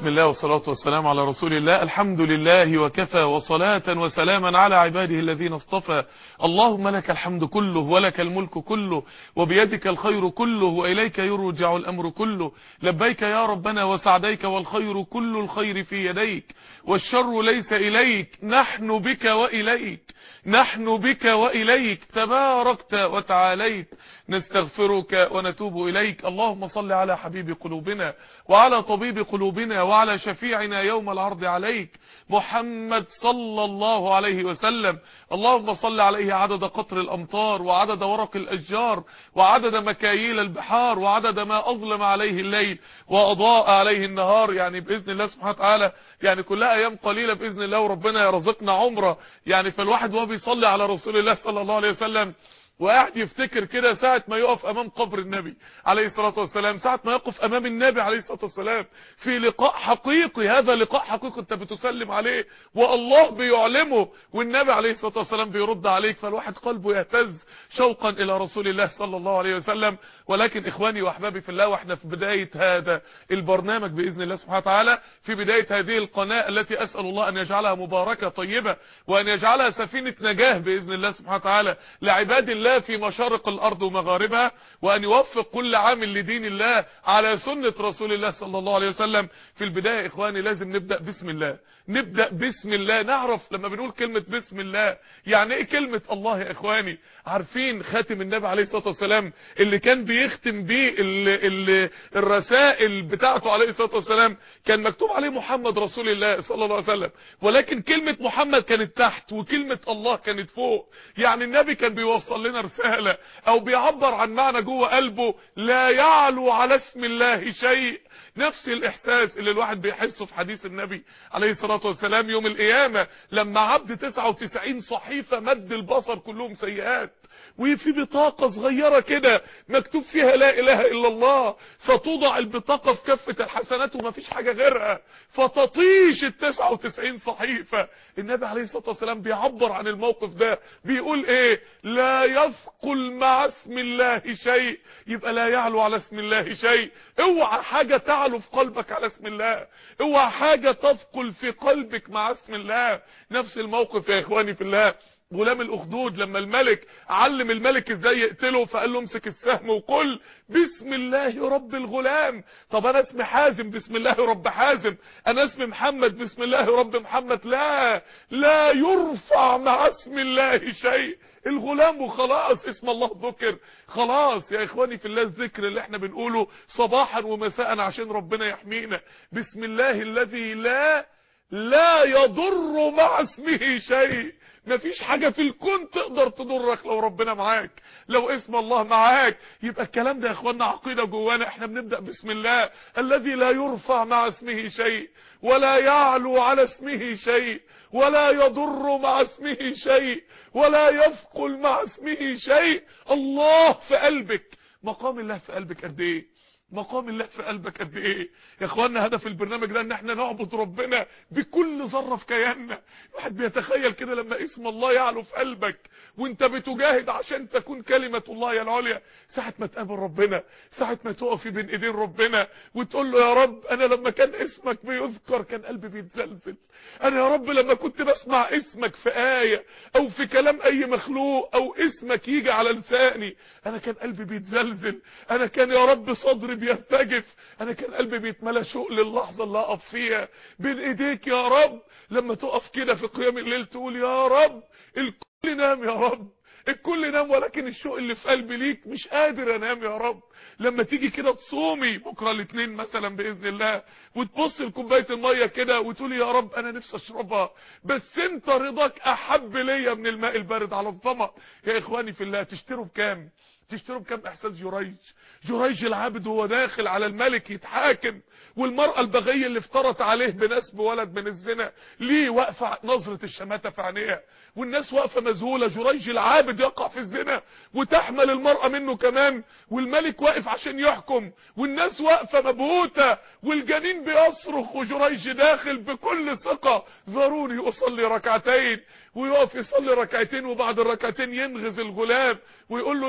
بسم الله والصلاة والسلام على رسول الله الحمد لله وكفى وصلاة وسلاما على عباده الذين اصطفى اللهم لك الحمد كله ولك الملك كله وبيدك الخير كله وإليك يرجع الأمر كله لبيك يا ربنا وسعديك والخير كل الخير في يديك والشر ليس إليك نحن بك وإليك نحن بك وإليك تباركت وتعاليت نستغفرك ونتوب إليك اللهم صل على حبيب قلوبنا وعلى طبيب قلوبنا وعلى شفيعنا يوم العرض عليك محمد صلى الله عليه وسلم اللهم صل عليه عدد قطر الأمطار وعدد ورق الأشجار وعدد مكاييل البحار وعدد ما أظلم عليه الليل وأضاء عليه النهار يعني بإذن الله سبحانه وتعالى يعني كلها أيام قليلة بإذن الله وربنا يرزقنا عمره يعني فالواحد وهو بيصلي على رسول الله صلى الله عليه وسلم وقاعد يفتكر كده ساعة ما يقف امام قبر النبي عليه الصلاة والسلام ساعة ما يقف امام النبي عليه الصلاة والسلام في لقاء حقيقي هذا لقاء حقيقي انت بتسلم عليه والله بيعلمه والنبي عليه الصلاة والسلام بيرد عليك فالواحد قلبه يهتز شوقا الى رسول الله صلى الله عليه وسلم ولكن اخواني واحبابي في الله واحنا في بداية هذا البرنامج باذن الله سبحانه وتعالى في بداية هذه القناة التي اسأل الله ان يجعلها مباركة طيبة وان يجعلها سفينة نجاه باذن الله سبحانه وتعالى لعباد الله الله في مشارق الأرض ومغاربها وأن يوفق كل عامل لدين الله على سنة رسول الله صلى الله عليه وسلم في البداية إخواني لازم نبدأ بسم الله نبدأ بسم الله نعرف لما بنقول كلمة بسم الله يعني ايه كلمة الله يا إخواني عارفين خاتم النبي عليه الصلاة والسلام اللي كان بيختم بيه ال ال الرسائل بتاعته عليه الصلاة والسلام كان مكتوب عليه محمد رسول الله صلى الله عليه وسلم ولكن كلمة محمد كانت تحت وكلمة الله كانت فوق يعني النبي كان بيوصل لنا رسالة او بيعبر عن معنى جوه قلبه لا يعلو على اسم الله شيء نفس الاحساس اللي الواحد بيحسه في حديث النبي عليه الصلاة والسلام يوم القيامة لما عبد 99 صحيفة مد البصر كلهم سيئات وفي بطاقة صغيرة كده مكتوب فيها لا اله الا الله فتوضع البطاقة في كفة الحسنات وما فيش حاجة غيرها فتطيش ال 99 صحيفة النبي عليه الصلاة والسلام بيعبر عن الموقف ده بيقول ايه لا يثقل مع اسم الله شيء يبقى لا يعلو على اسم الله شيء اوعى حاجة تعلو في قلبك على اسم الله اوعى حاجة تثقل في قلبك مع اسم الله نفس الموقف يا اخواني في الله غلام الاخدود لما الملك علم الملك ازاي يقتله فقال له امسك السهم وقل بسم الله رب الغلام طب انا اسمي حازم بسم الله رب حازم انا اسمي محمد بسم الله رب محمد لا لا يرفع مع اسم الله شيء الغلام وخلاص اسم الله ذكر خلاص يا اخواني في الله الذكر اللي احنا بنقوله صباحا ومساء عشان ربنا يحمينا بسم الله الذي لا لا يضر مع اسمه شيء مفيش حاجة في الكون تقدر تضرك لو ربنا معاك لو اسم الله معاك يبقى الكلام ده يا اخوانا عقيدة جوانا احنا بنبدأ بسم الله الذي لا يرفع مع اسمه شيء ولا يعلو على اسمه شيء ولا يضر مع اسمه شيء ولا يثقل مع اسمه شيء الله في قلبك مقام الله في قلبك قد ايه مقام الله في قلبك قد ايه يا اخوانا هدف البرنامج ده ان احنا نعبد ربنا بكل ذره في كياننا الواحد بيتخيل كده لما اسم الله يعلو في قلبك وانت بتجاهد عشان تكون كلمه الله يا العليا ساعه ما تقابل ربنا ساعه ما تقفي بين ايدين ربنا وتقول له يا رب انا لما كان اسمك بيذكر كان قلبي بيتزلزل انا يا رب لما كنت بسمع اسمك في ايه او في كلام اي مخلوق او اسمك يجي على لساني انا كان قلبي بيتزلزل انا كان يا رب صدري بيرتجف انا كان قلبي بيتملى شوق للحظه اللي اقف فيها بين ايديك يا رب لما تقف كده في قيام الليل تقول يا رب الكل نام يا رب الكل نام ولكن الشوق اللي في قلبي ليك مش قادر انام يا رب لما تيجي كده تصومي بكره الاثنين مثلا باذن الله وتبص لكوبايه الميه كده وتقولي يا رب انا نفسي اشربها بس انت رضاك احب ليا من الماء البارد على الظما يا اخواني في الله تشتروا بكام تشتروا بكام احساس جريج جريج العابد وهو داخل على الملك يتحاكم والمرأة البغية اللي افترت عليه بنسب ولد من الزنا ليه واقفة نظرة الشماتة في عينيها والناس واقفة مذهولة جريج العابد يقع في الزنا وتحمل المرأة منه كمان والملك واقف عشان يحكم والناس واقفة مبهوتة والجنين بيصرخ وجريج داخل بكل ثقة ضروري اصلي ركعتين ويقف يصلي ركعتين وبعد الركعتين ينغز الغلام ويقول له يا غلام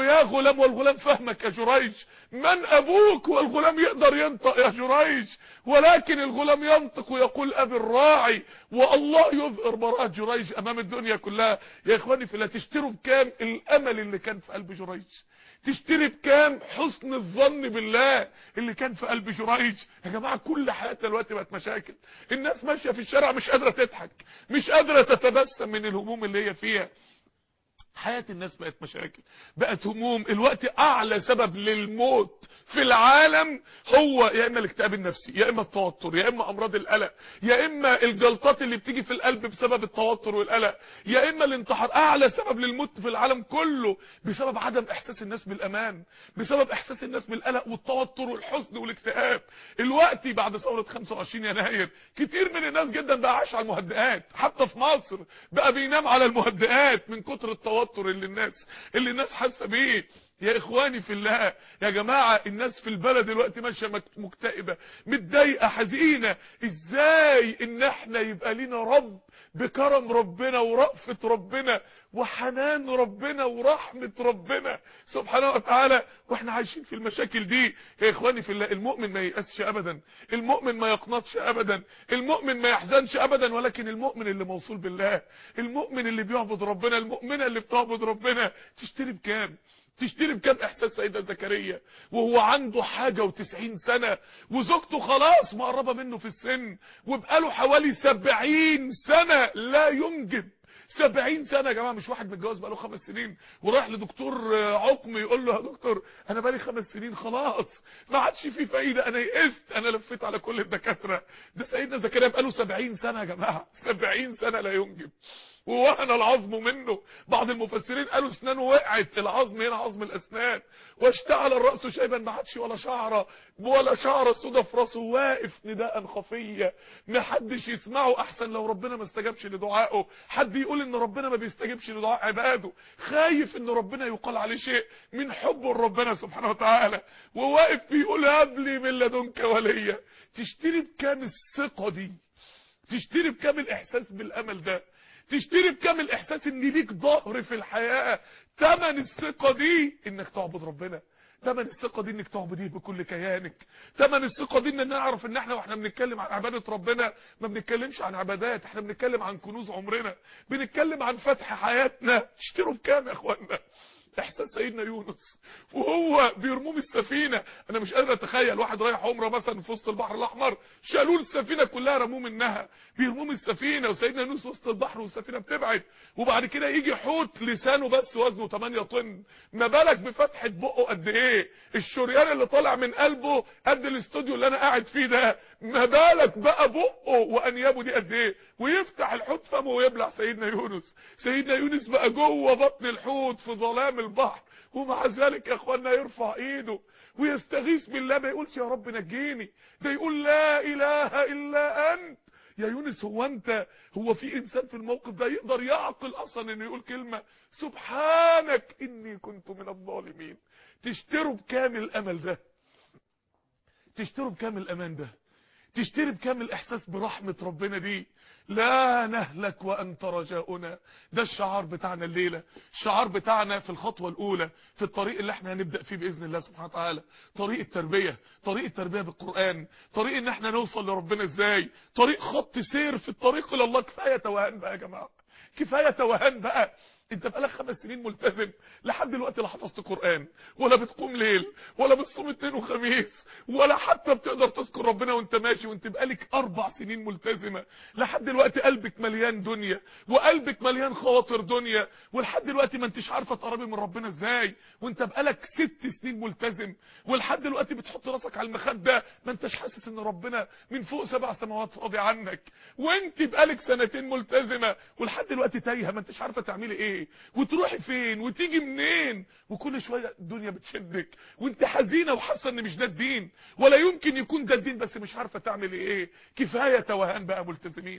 الغلام والغلام فهمك يا جريج من ابوك والغلام يقدر ينطق يا جريج ولكن الغلام ينطق ويقول ابي الراعي والله يظهر براءة جريج امام الدنيا كلها يا اخواني في الله تشتروا بكام الامل اللي كان في قلب جريج تشتري بكام حسن الظن بالله اللي كان في قلب جريج يا جماعة كل حياتنا دلوقتي بقت مشاكل الناس ماشية في الشارع مش قادرة تضحك مش قادرة تتبسم من الهموم اللي هي فيها حياة الناس بقت مشاكل بقت هموم الوقت اعلى سبب للموت في العالم هو يا اما الاكتئاب النفسي يا اما التوتر يا اما امراض القلق يا اما الجلطات اللي بتيجي في القلب بسبب التوتر والقلق يا اما الانتحار اعلى سبب للموت في العالم كله بسبب عدم احساس الناس بالامان بسبب احساس الناس بالقلق والتوتر والحزن والاكتئاب الوقت بعد ثورة 25 يناير كتير من الناس جدا بقى عايش على المهدئات حتى في مصر بقى بينام على المهدئات من كتر التوتر اللي الناس اللي الناس حاسه بيه يا اخواني في الله يا جماعة الناس في البلد دلوقتي ماشية مكتئبة متضايقة حزينة ازاي ان احنا يبقى لينا رب بكرم ربنا ورأفة ربنا وحنان ربنا ورحمة ربنا سبحانه وتعالى واحنا عايشين في المشاكل دي يا اخواني في الله المؤمن ما ييأسش ابدا المؤمن ما يقنطش ابدا المؤمن ما يحزنش ابدا ولكن المؤمن اللي موصول بالله المؤمن اللي بيعبد ربنا المؤمنة اللي بتعبد ربنا تشتري بكام تشتري بكام احساس سيدة زكريا وهو عنده حاجة وتسعين سنة وزوجته خلاص مقربة منه في السن وبقاله حوالي سبعين سنة لا ينجب سبعين سنة يا جماعة مش واحد متجوز بقاله خمس سنين وراح لدكتور عقم يقول له يا دكتور انا بقالي خمس سنين خلاص ما عادش في فايدة انا يئست انا لفيت على كل الدكاترة ده سيدنا زكريا بقاله سبعين سنة يا جماعة سبعين سنة لا ينجب ووهن العظم منه بعض المفسرين قالوا اسنانه وقعت العظم هنا عظم الاسنان واشتعل الراس شيبا ما عادش ولا شعره ولا شعره سودا في راسه واقف نداء خفيه ما حدش يسمعه احسن لو ربنا ما استجابش لدعائه حد يقول ان ربنا ما بيستجيبش لدعاء عباده خايف ان ربنا يقال عليه شيء من حبه لربنا سبحانه وتعالى وواقف بيقول هب لي من لدنك وليا تشتري بكام الثقه دي تشتري بكام الاحساس بالامل ده تشتري بكام الاحساس ان ليك ظهر في الحياة تمن الثقة دي انك تعبد ربنا تمن الثقة دي انك تعبديه بكل كيانك تمن الثقة دي ان نعرف ان احنا واحنا بنتكلم عن عبادة ربنا ما بنتكلمش عن عبادات احنا بنتكلم عن كنوز عمرنا بنتكلم عن فتح حياتنا تشتروا بكام يا اخوانا احساس سيدنا يونس وهو بيرموم السفينة انا مش قادر اتخيل واحد رايح عمره مثلا في وسط البحر الاحمر شالوا السفينة كلها رموه منها بيرموم السفينة وسيدنا يونس وسط البحر والسفينة بتبعد وبعد كده يجي حوت لسانه بس وزنه 8 طن ما بالك بفتحة بقه قد ايه الشريان اللي طالع من قلبه قد الاستوديو اللي انا قاعد فيه ده ما بالك بقى بقه وانيابه دي قد ايه ويفتح الحوت فمه ويبلع سيدنا يونس سيدنا يونس بقى جوه بطن الحوت في ظلام البحر ومع ذلك يا اخوانا يرفع ايده ويستغيث بالله ما يقولش يا رب نجيني ده يقول لا اله الا انت يا يونس هو انت هو في انسان في الموقف ده يقدر يعقل اصلا انه يقول كلمة سبحانك اني كنت من الظالمين تشتروا بكام الامل ده تشتروا بكام الامان ده تشتري بكام الاحساس برحمة ربنا دي لا نهلك وانت رجاؤنا ده الشعار بتاعنا الليلة الشعار بتاعنا في الخطوة الاولى في الطريق اللي احنا هنبدأ فيه باذن الله سبحانه وتعالى طريق التربية طريق التربية بالقرآن طريق ان احنا نوصل لربنا ازاي طريق خط سير في الطريق الى الله كفاية توهان بقى يا جماعة كفاية توهان بقى انت بقالك خمس سنين ملتزم لحد دلوقتي لا حفظت قرآن ولا بتقوم ليل ولا بتصوم اثنين وخميس ولا حتى بتقدر تذكر ربنا وانت ماشي وانت بقالك اربع سنين ملتزمة لحد دلوقتي قلبك مليان دنيا وقلبك مليان خواطر دنيا ولحد دلوقتي ما انتش عارفة تقربي من ربنا ازاي وانت بقالك ست سنين ملتزم ولحد دلوقتي بتحط راسك على المخدة ما انتش حاسس ان ربنا من فوق سبع سماوات راضي عنك وانت بقالك سنتين ملتزمة ولحد دلوقتي تايهة ما انتش عارفة تعملي ايه وتروحي فين وتيجي منين وكل شوية الدنيا بتشدك وانت حزينة وحاسة ان مش ده الدين ولا يمكن يكون ده الدين بس مش عارفة تعمل ايه كفاية توهان بقى ملتزمين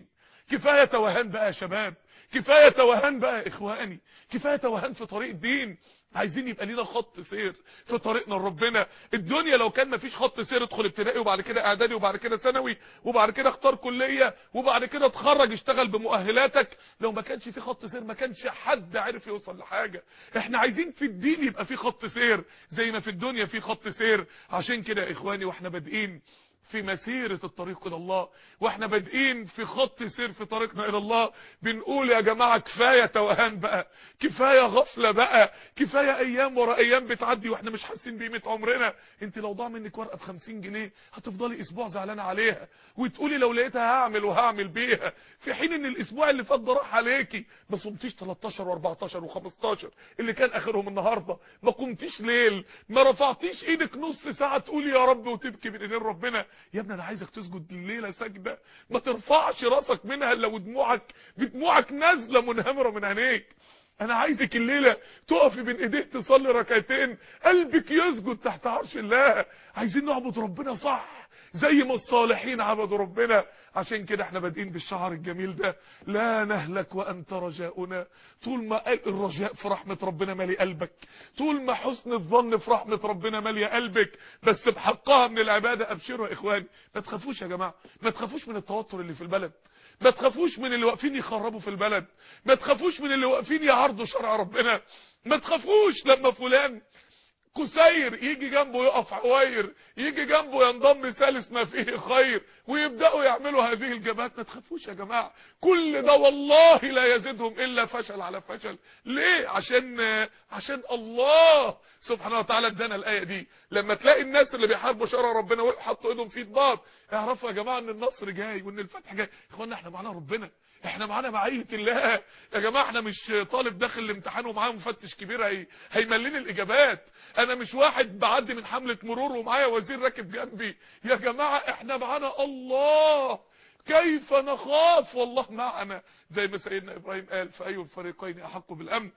كفايه توهان بقى يا شباب كفايه توهان بقى يا اخواني كفايه توهان في طريق الدين عايزين يبقى لينا خط سير في طريقنا لربنا الدنيا لو كان مفيش خط سير ادخل ابتدائي وبعد كده اعدادي وبعد كده ثانوي وبعد كده اختار كليه وبعد كده اتخرج اشتغل بمؤهلاتك لو ما كانش في خط سير ما كانش حد عارف يوصل لحاجه احنا عايزين في الدين يبقى في خط سير زي ما في الدنيا في خط سير عشان كده يا اخواني واحنا بادئين في مسيرة الطريق إلى الله واحنا بادئين في خط سير في طريقنا إلى الله بنقول يا جماعة كفاية توهان بقى كفاية غفلة بقى كفاية أيام ورا أيام بتعدي واحنا مش حاسين بقيمة عمرنا انت لو ضاع منك ورقة ب 50 جنيه هتفضلي أسبوع زعلانة عليها وتقولي لو لقيتها هعمل وهعمل بيها في حين ان الأسبوع اللي فات ده راح عليكي ما صمتيش 13 و14 و15 اللي كان آخرهم النهاردة ما قمتيش ليل ما رفعتيش ايدك نص ساعة تقولي يا رب وتبكي من ايدين ربنا يا ابني انا عايزك تسجد الليله سجده ما ترفعش راسك منها الا ودموعك بدموعك نازله منهمره من عينيك انا عايزك الليله تقفي بين ايديه تصلي ركعتين قلبك يسجد تحت عرش الله عايزين نعبد ربنا صح زي ما الصالحين عبدوا ربنا عشان كده احنا بادئين بالشعر الجميل ده لا نهلك وانت رجاؤنا طول ما الرجاء في رحمة ربنا مالي قلبك طول ما حسن الظن في رحمة ربنا مالي قلبك بس بحقها من العبادة ابشروا يا اخواني ما تخافوش يا جماعة ما تخافوش من التوتر اللي في البلد ما تخافوش من اللي واقفين يخربوا في البلد ما تخافوش من اللي واقفين يعرضوا شرع ربنا ما تخافوش لما فلان قسير يجي جنبه يقف عواير يجي جنبه ينضم ثالث ما فيه خير ويبداوا يعملوا هذه الجبهات ما تخافوش يا جماعه كل ده والله لا يزيدهم الا فشل على فشل ليه عشان عشان الله سبحانه وتعالى ادانا الايه دي لما تلاقي الناس اللي بيحاربوا شرع ربنا وحطوا ايدهم في بعض اعرفوا يا جماعه ان النصر جاي وان الفتح جاي اخوانا احنا معانا ربنا احنا معانا معيه الله يا جماعه احنا مش طالب داخل الامتحان ومعاه مفتش كبير هي هيمليني الاجابات انا مش واحد بعدي من حمله مرور ومعايا وزير راكب جنبي يا جماعه احنا معانا الله كيف نخاف والله معنا زي ما سيدنا ابراهيم قال فاي الفريقين احق بالامن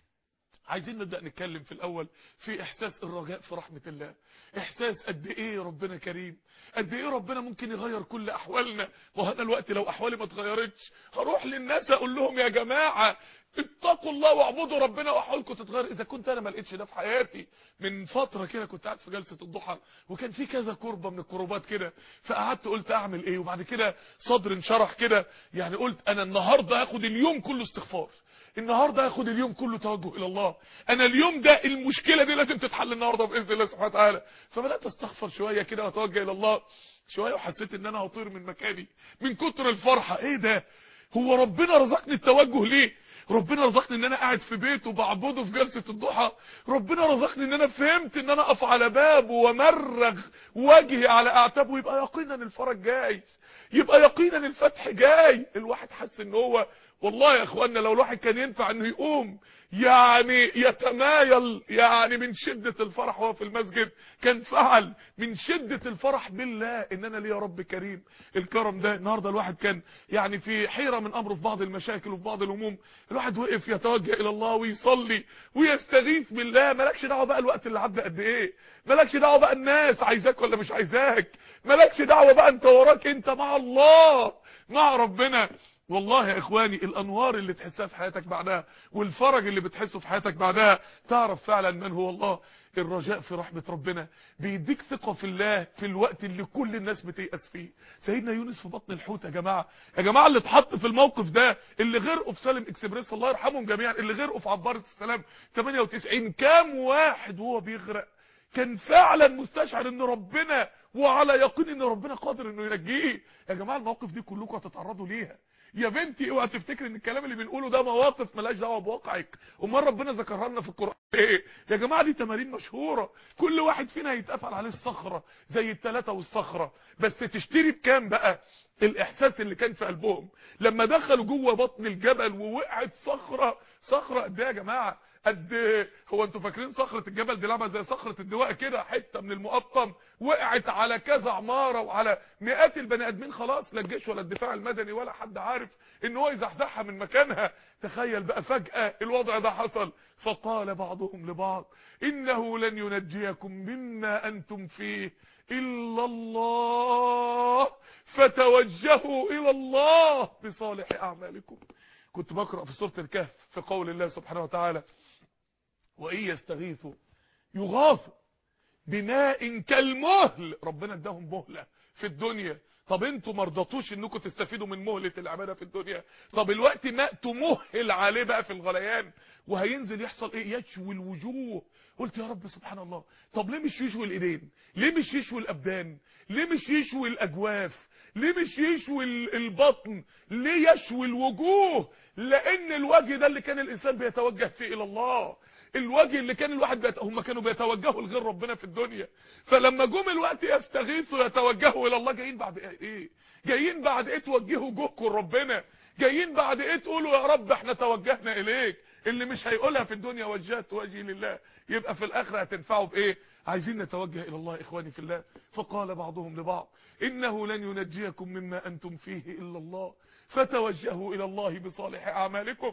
عايزين نبدأ نتكلم في الأول في إحساس الرجاء في رحمة الله إحساس قد إيه ربنا كريم قد إيه ربنا ممكن يغير كل أحوالنا وهنا الوقت لو أحوالي ما اتغيرتش هروح للناس أقول لهم يا جماعة اتقوا الله واعبدوا ربنا واحوالكم تتغير اذا كنت انا ما لقيتش ده في حياتي من فتره كده كنت قاعد في جلسه الضحى وكان في كذا كربه من الكربات كده فقعدت قلت اعمل ايه وبعد كده صدري انشرح كده يعني قلت انا النهارده هاخد اليوم كله استغفار النهارده هاخد اليوم كله توجه الى الله انا اليوم ده المشكله دي لازم تتحل النهارده باذن الله سبحانه وتعالى فبدات استغفر شويه كده واتوجه الى الله شويه وحسيت ان انا هطير من مكاني من كتر الفرحه ايه ده هو ربنا رزقني التوجه ليه ربنا رزقني ان انا قاعد في بيته بعبده في جلسة الضحى ربنا رزقني ان انا فهمت ان انا اقف على بابه ومرغ وجهي على اعتابه يبقى يقينا الفرج جاي يبقى يقينا الفتح جاي الواحد حس ان هو والله يا اخوانا لو الواحد كان ينفع انه يقوم يعني يتمايل يعني من شدة الفرح وهو في المسجد كان فعل من شدة الفرح بالله ان انا ليا رب كريم الكرم ده النهاردة الواحد كان يعني في حيرة من امره في بعض المشاكل وفي بعض الهموم الواحد وقف يتوجه الى الله ويصلي ويستغيث بالله مالكش دعوه بقى الوقت اللي عدى قد ايه مالكش دعوه بقى الناس عايزاك ولا مش عايزاك مالكش دعوه بقى انت وراك انت مع الله مع ربنا والله يا اخواني الانوار اللي تحسها في حياتك بعدها والفرج اللي بتحسه في حياتك بعدها تعرف فعلا من هو الله الرجاء في رحمة ربنا بيديك ثقة في الله في الوقت اللي كل الناس بتيأس فيه سيدنا يونس في بطن الحوت يا جماعة يا جماعة اللي اتحط في الموقف ده اللي غرقوا في سالم اكسبريس الله يرحمهم جميعا اللي غرقوا في عبارة السلام 98 كام واحد وهو بيغرق كان فعلا مستشعر ان ربنا وعلى يقين ان ربنا قادر انه ينجيه يا جماعة المواقف دي كلكم هتتعرضوا ليها يا بنتي اوعى تفتكر ان الكلام اللي بنقوله ده مواقف ملهاش دعوه بواقعك امال ربنا ذكرها لنا في القران ايه يا جماعه دي تمارين مشهوره كل واحد فينا هيتقفل عليه الصخره زي الثلاثه والصخره بس تشتري بكام بقى الاحساس اللي كان في قلبهم لما دخلوا جوه بطن الجبل ووقعت صخره صخره قد ايه يا جماعه قد هو انتوا فاكرين صخرة الجبل دي لعبة زي صخرة الدواء كده حتة من المقطم وقعت على كذا عمارة وعلى مئات البني ادمين خلاص لا الجيش ولا الدفاع المدني ولا حد عارف ان هو يزحزحها من مكانها تخيل بقى فجأة الوضع ده حصل فقال بعضهم لبعض انه لن ينجيكم مما انتم فيه الا الله فتوجهوا الى الله بصالح اعمالكم كنت بقرأ في سورة الكهف في قول الله سبحانه وتعالى وإن يستغيثوا يغاثوا بماء كالمهل ربنا اداهم مهلة في الدنيا طب انتوا مرضتوش انكم تستفيدوا من مهلة العبادة في الدنيا طب الوقت ماء تمهل عليه بقى في الغليان وهينزل يحصل ايه يشوي الوجوه قلت يا رب سبحان الله طب ليه مش يشوي الايدين ليه مش يشوي الابدان ليه مش يشوي الاجواف ليه مش يشوي البطن ليه يشوي الوجوه لان الوجه ده اللي كان الانسان بيتوجه فيه الى الله الوجه اللي كان الواحد بيت... هم كانوا بيتوجهوا لغير ربنا في الدنيا فلما جم الوقت يستغيثوا يتوجهوا الى الله جايين بعد ايه جايين بعد ايه توجهوا جهكم لربنا جايين بعد ايه تقولوا يا رب احنا توجهنا اليك اللي مش هيقولها في الدنيا وجهت وجهي لله يبقى في الاخره هتنفعوا بايه عايزين نتوجه الى الله اخواني في الله فقال بعضهم لبعض انه لن ينجيكم مما انتم فيه الا الله فتوجهوا الى الله بصالح اعمالكم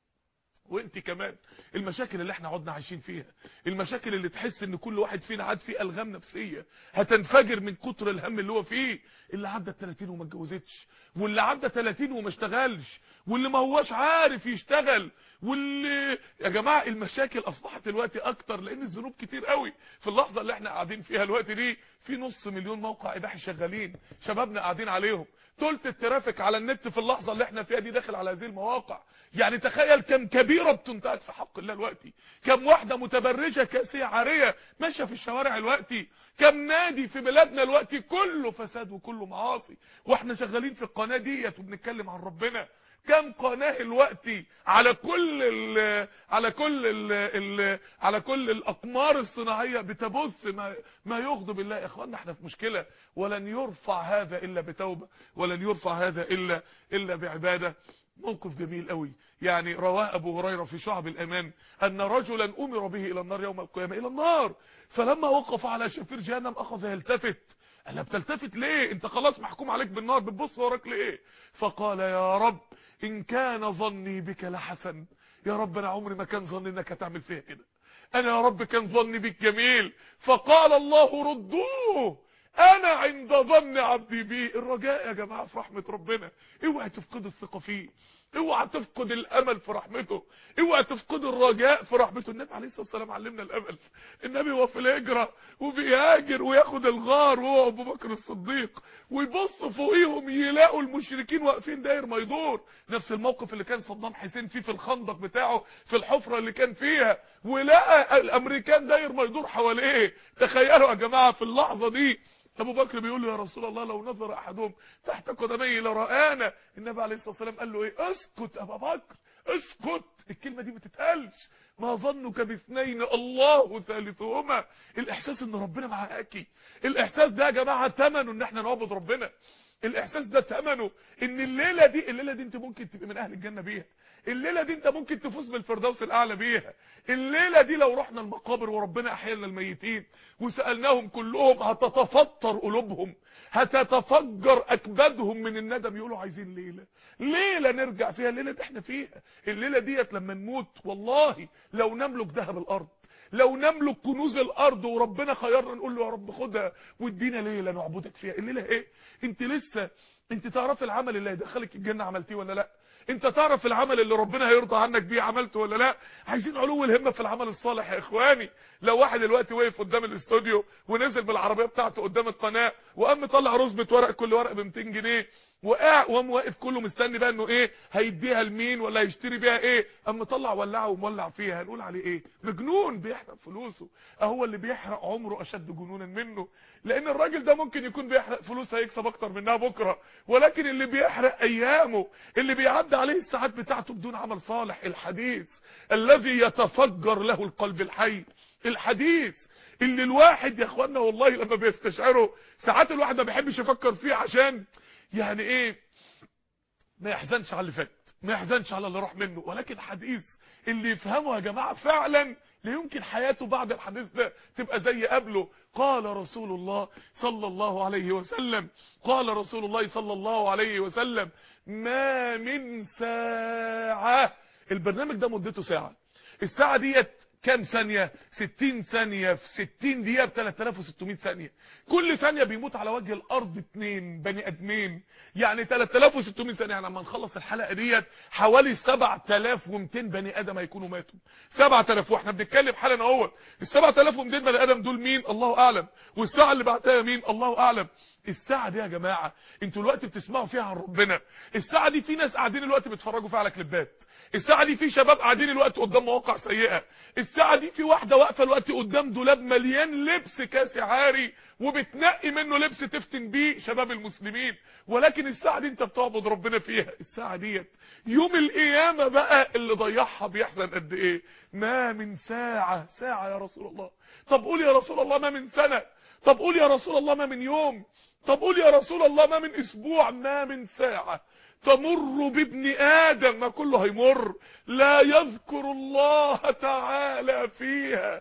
وانت كمان المشاكل اللي احنا عدنا عايشين فيها المشاكل اللي تحس ان كل واحد فينا عاد فيه الغام نفسيه هتنفجر من كتر الهم اللي هو فيه اللي عدى 30 وما اتجوزتش واللي عدى 30 وما اشتغلش واللي ما هواش عارف يشتغل واللي يا جماعه المشاكل اصبحت دلوقتي اكتر لان الذنوب كتير قوي في اللحظه اللي احنا قاعدين فيها الوقت دي في نص مليون موقع اباحي شغالين شبابنا قاعدين عليهم تلت الترافيك على النت في اللحظه اللي احنا فيها دي داخل على هذه المواقع يعني تخيل كم كبيره بتنتهك في حق الله دلوقتي كم واحده متبرجه كاسيه عاريه ماشيه في الشوارع دلوقتي كم نادي في بلادنا دلوقتي كله فساد وكله معاصي واحنا شغالين في القناه ديت وبنتكلم عن ربنا كم قناه دلوقتي على كل ال على كل ال ال على كل الاقمار الصناعيه بتبث ما ما يغضب الله يا اخوانا احنا في مشكله ولن يرفع هذا الا بتوبه ولن يرفع هذا الا الا بعباده موقف جميل قوي يعني رواه ابو هريره في شعب الامان ان رجلا امر به الى النار يوم القيامه الى النار فلما وقف على شفير جهنم اخذ يلتفت قال بتلتفت ليه انت خلاص محكوم عليك بالنار بتبص وراك ليه فقال يا رب ان كان ظني بك لحسن يا رب انا عمري ما كان ظني انك هتعمل فيها كده انا يا رب كان ظني بك جميل فقال الله ردوه انا عند ظن عبدي بي الرجاء يا جماعه في رحمه ربنا اوعى تفقد الثقه فيه اوعى تفقد الامل في رحمته اوعى تفقد الرجاء في رحمته النبي عليه الصلاه والسلام علمنا الامل النبي هو في الهجره وبيهاجر وياخد الغار وهو ابو بكر الصديق ويبص فوقيهم يلاقوا المشركين واقفين داير ما يدور نفس الموقف اللي كان صدام حسين فيه في الخندق بتاعه في الحفره اللي كان فيها ولقى الامريكان داير ما يدور حواليه تخيلوا يا جماعه في اللحظه دي ابو بكر بيقول له يا رسول الله لو نظر احدهم تحت قدمي لرآنا النبي عليه الصلاه والسلام قال له ايه اسكت ابا بكر اسكت الكلمه دي ما تتقالش ما ظنك باثنين الله ثالثهما الاحساس ان ربنا معاكي الاحساس ده يا جماعه ثمنه ان احنا نعبد ربنا الاحساس ده ثمنه ان الليله دي الليله دي انت ممكن تبقى من اهل الجنه بيها الليله دي انت ممكن تفوز بالفردوس الاعلى بيها الليله دي لو رحنا المقابر وربنا احيانا الميتين وسالناهم كلهم هتتفطر قلوبهم هتتفجر اكبادهم من الندم يقولوا عايزين ليله ليله نرجع فيها الليله دي احنا فيها الليله ديت لما نموت والله لو نملك ذهب الارض لو نملك كنوز الارض وربنا خيرنا نقول له يا رب خدها وادينا ليله نعبدك فيها الليله ايه انت لسه انت تعرف العمل اللي هيدخلك الجنه عملتيه ولا لا انت تعرف العمل اللي ربنا هيرضى عنك بيه عملته ولا لا عايزين علو الهمه في العمل الصالح يا اخواني لو واحد دلوقتي واقف قدام الاستوديو ونزل بالعربيه بتاعته قدام القناه وقام مطلع رزبه ورق كل ورق ب 200 جنيه وقع وقام واقف كله مستني بقى انه ايه هيديها لمين ولا هيشتري بيها ايه قام مطلع ولعه ومولع فيها هنقول عليه ايه مجنون بيحرق فلوسه اهو اللي بيحرق عمره اشد جنونا منه لان الراجل ده ممكن يكون بيحرق فلوس هيكسب اكتر منها بكره ولكن اللي بيحرق ايامه اللي بيعدي عليه الساعات بتاعته بدون عمل صالح الحديث الذي يتفجر له القلب الحي الحديث اللي الواحد يا اخوانا والله لما بيستشعره ساعات الواحد ما بيحبش يفكر فيه عشان يعني ايه ما يحزنش على اللي فات ما يحزنش على اللي راح منه ولكن حديث اللي يفهمه يا جماعة فعلا لا يمكن حياته بعد الحديث ده تبقى زي قبله قال رسول الله صلى الله عليه وسلم قال رسول الله صلى الله عليه وسلم ما من ساعة البرنامج ده مدته ساعة الساعة ديت كام ثانية 60 ثانية في 60 دقيقة ب 3600 ثانية كل ثانية بيموت على وجه الارض اتنين بني ادمين يعني 3600 ثانية يعني لما نخلص الحلقة ديت حوالي 7200 بني ادم هيكونوا ماتوا 7000 واحنا بنتكلم حالا اهو ال 7200 بني ادم دول مين الله اعلم والساعة اللي بعدها مين الله اعلم الساعة دي يا جماعة انتوا الوقت بتسمعوا فيها عن ربنا الساعة دي في ناس قاعدين الوقت بيتفرجوا فيها على كليبات الساعة دي في شباب قاعدين الوقت قدام مواقع سيئة الساعة دي في واحدة واقفة الوقت قدام دولاب مليان لبس كاسي عاري وبتنقي منه لبس تفتن بيه شباب المسلمين ولكن الساعة دي انت بتعبد ربنا فيها الساعة ديت يوم القيامة بقى اللي ضيعها بيحزن قد ايه ما من ساعة ساعة يا رسول الله طب قول يا رسول الله ما من سنة طب قول يا رسول الله ما من يوم طب قول يا رسول الله ما من اسبوع ما من ساعة تمر بابن آدم ما كله هيمر لا يذكر الله تعالى فيها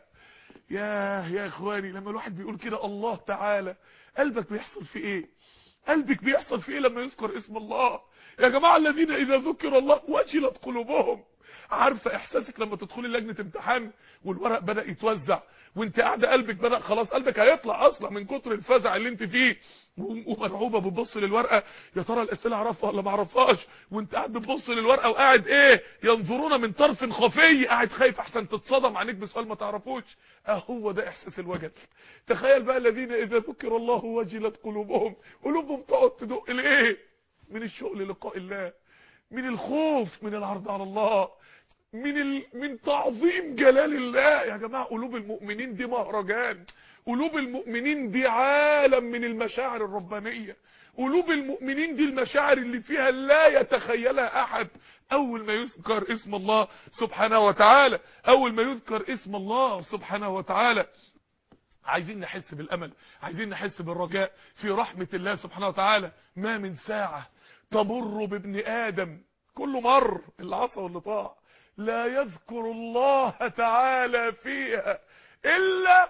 يا يا اخواني لما الواحد بيقول كده الله تعالى قلبك بيحصل في ايه قلبك بيحصل في ايه لما يذكر اسم الله يا جماعة الذين اذا ذكر الله وجلت قلوبهم عارفة احساسك لما تدخلي لجنة امتحان والورق بدأ يتوزع وانت قاعدة قلبك بدأ خلاص قلبك هيطلع اصلا من كتر الفزع اللي انت فيه ومرعوبة بتبص للورقة يا ترى الاسئلة اعرفها ولا ما اعرفهاش وانت قاعد بتبص للورقة وقاعد ايه ينظرون من طرف خفي قاعد خايف احسن تتصدم عليك بسؤال ما تعرفوش اهو ده احساس الوجل تخيل بقى الذين اذا ذكر الله وجلت قلوبهم قلوبهم تقعد تدق لايه من الشوق للقاء الله من الخوف من العرض على الله من ال... من تعظيم جلال الله يا جماعه قلوب المؤمنين دي مهرجان قلوب المؤمنين دي عالم من المشاعر الربانيه قلوب المؤمنين دي المشاعر اللي فيها لا يتخيلها احد اول ما يذكر اسم الله سبحانه وتعالى اول ما يذكر اسم الله سبحانه وتعالى عايزين نحس بالامل عايزين نحس بالرجاء في رحمه الله سبحانه وتعالى ما من ساعه تمر بابن ادم كله مر اللي عصى واللي طاع لا يذكر الله تعالى فيها إلا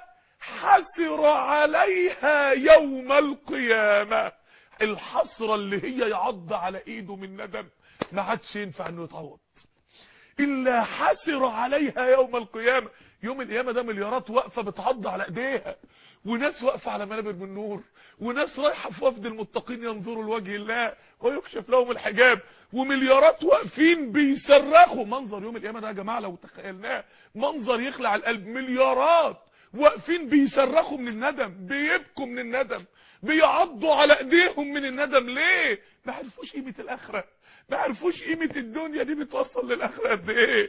حسر عليها يوم القيامة الحسرة اللي هي يعض على ايده من ندم ما عادش ينفع انه يتعوض إلا حسر عليها يوم القيامة يوم القيامة ده مليارات واقفة بتعض على ايديها وناس واقفة على منابر من نور وناس رايحة في وفد المتقين ينظروا لوجه الله ويكشف لهم الحجاب ومليارات واقفين بيصرخوا منظر يوم القيامة ده يا جماعة لو تخيلناه منظر يخلع القلب مليارات واقفين بيصرخوا من الندم بيبكوا من الندم بيعضوا على ايديهم من الندم ليه ما عرفوش قيمة الاخرة ما عرفوش قيمة الدنيا دي بتوصل للاخرة قد ايه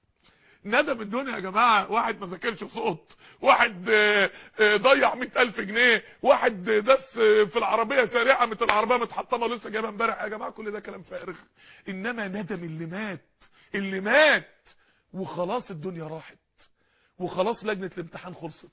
ندم الدنيا يا جماعة واحد ما ذاكرش صوت واحد ضيع مئة ألف جنيه واحد دس في العربية سريعة مثل العربية متحطمة لسه جايبها امبارح يا جماعة كل ده كلام فارغ إنما ندم اللي مات اللي مات وخلاص الدنيا راحت وخلاص لجنة الامتحان خلصت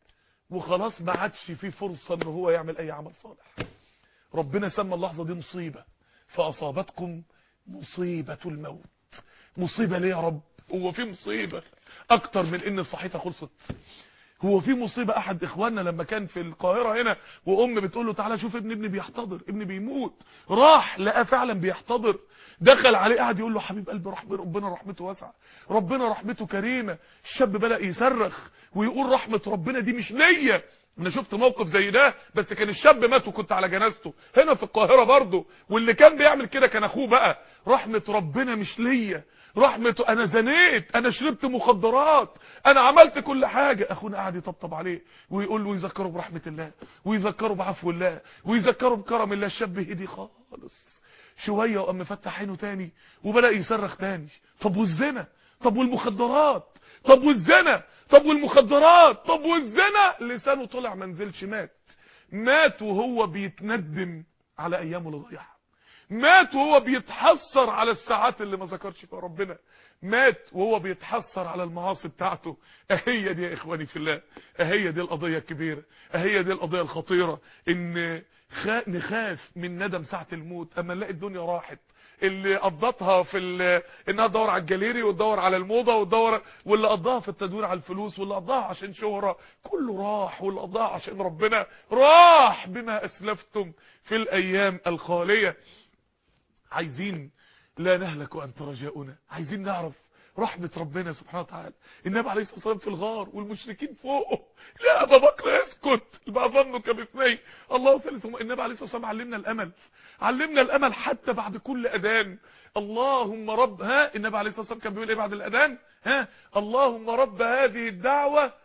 وخلاص ما عادش فيه فرصة ان هو يعمل اي عمل صالح ربنا سمى اللحظة دي مصيبة فأصابتكم مصيبة الموت مصيبة ليه يا رب هو في مصيبة اكتر من ان الصحيفة خلصت هو في مصيبة احد اخواننا لما كان في القاهرة هنا وام بتقول له تعالى شوف ابن ابني بيحتضر ابني بيموت راح لقى فعلا بيحتضر دخل عليه قاعد يقول له حبيب قلبي رحمة ربنا رحمته واسعة ربنا رحمته كريمة الشاب بدأ يصرخ ويقول رحمة ربنا دي مش ليا انا شفت موقف زي ده بس كان الشاب مات وكنت على جنازته هنا في القاهرة برضه واللي كان بيعمل كده كان اخوه بقى رحمة ربنا مش ليا رحمته انا زنيت انا شربت مخدرات انا عملت كل حاجة اخونا قاعد يطبطب عليه ويقول له ويذكره برحمة الله ويذكره بعفو الله ويذكره بكرم الله الشاب هدي خالص شوية وقام مفتح عينه تاني وبدأ يصرخ تاني طب والزنا طب والمخدرات طب والزنا طب والمخدرات طب والزنا لسانه طلع منزلش مات مات وهو بيتندم على ايامه اللي ضيعها مات وهو بيتحسر على الساعات اللي ما ذكرش فيها ربنا مات وهو بيتحسر على المعاصي بتاعته اهي دي يا اخواني في الله اهي دي القضية الكبيرة اهي دي القضية الخطيرة ان نخاف من ندم ساعة الموت اما نلاقي الدنيا راحت اللي قضتها في ال- انها تدور على الجاليري وتدور على الموضه وتدور واللي قضاها في التدوير على الفلوس واللي قضاها عشان شهره كله راح واللي قضاها عشان ربنا راح بما اسلفتم في الايام الخاليه عايزين لا نهلك وانت رجاؤنا عايزين نعرف رحمة ربنا سبحانه وتعالى النبي عليه الصلاة والسلام في الغار والمشركين فوقه لا أبا بكر اسكت ما ظنك باثنين الله ثالثهم النبي عليه الصلاة والسلام علمنا الأمل علمنا الأمل حتى بعد كل أذان اللهم رب ها النبي عليه الصلاة والسلام كان بيقول إيه بعد الأذان ها اللهم رب هذه الدعوة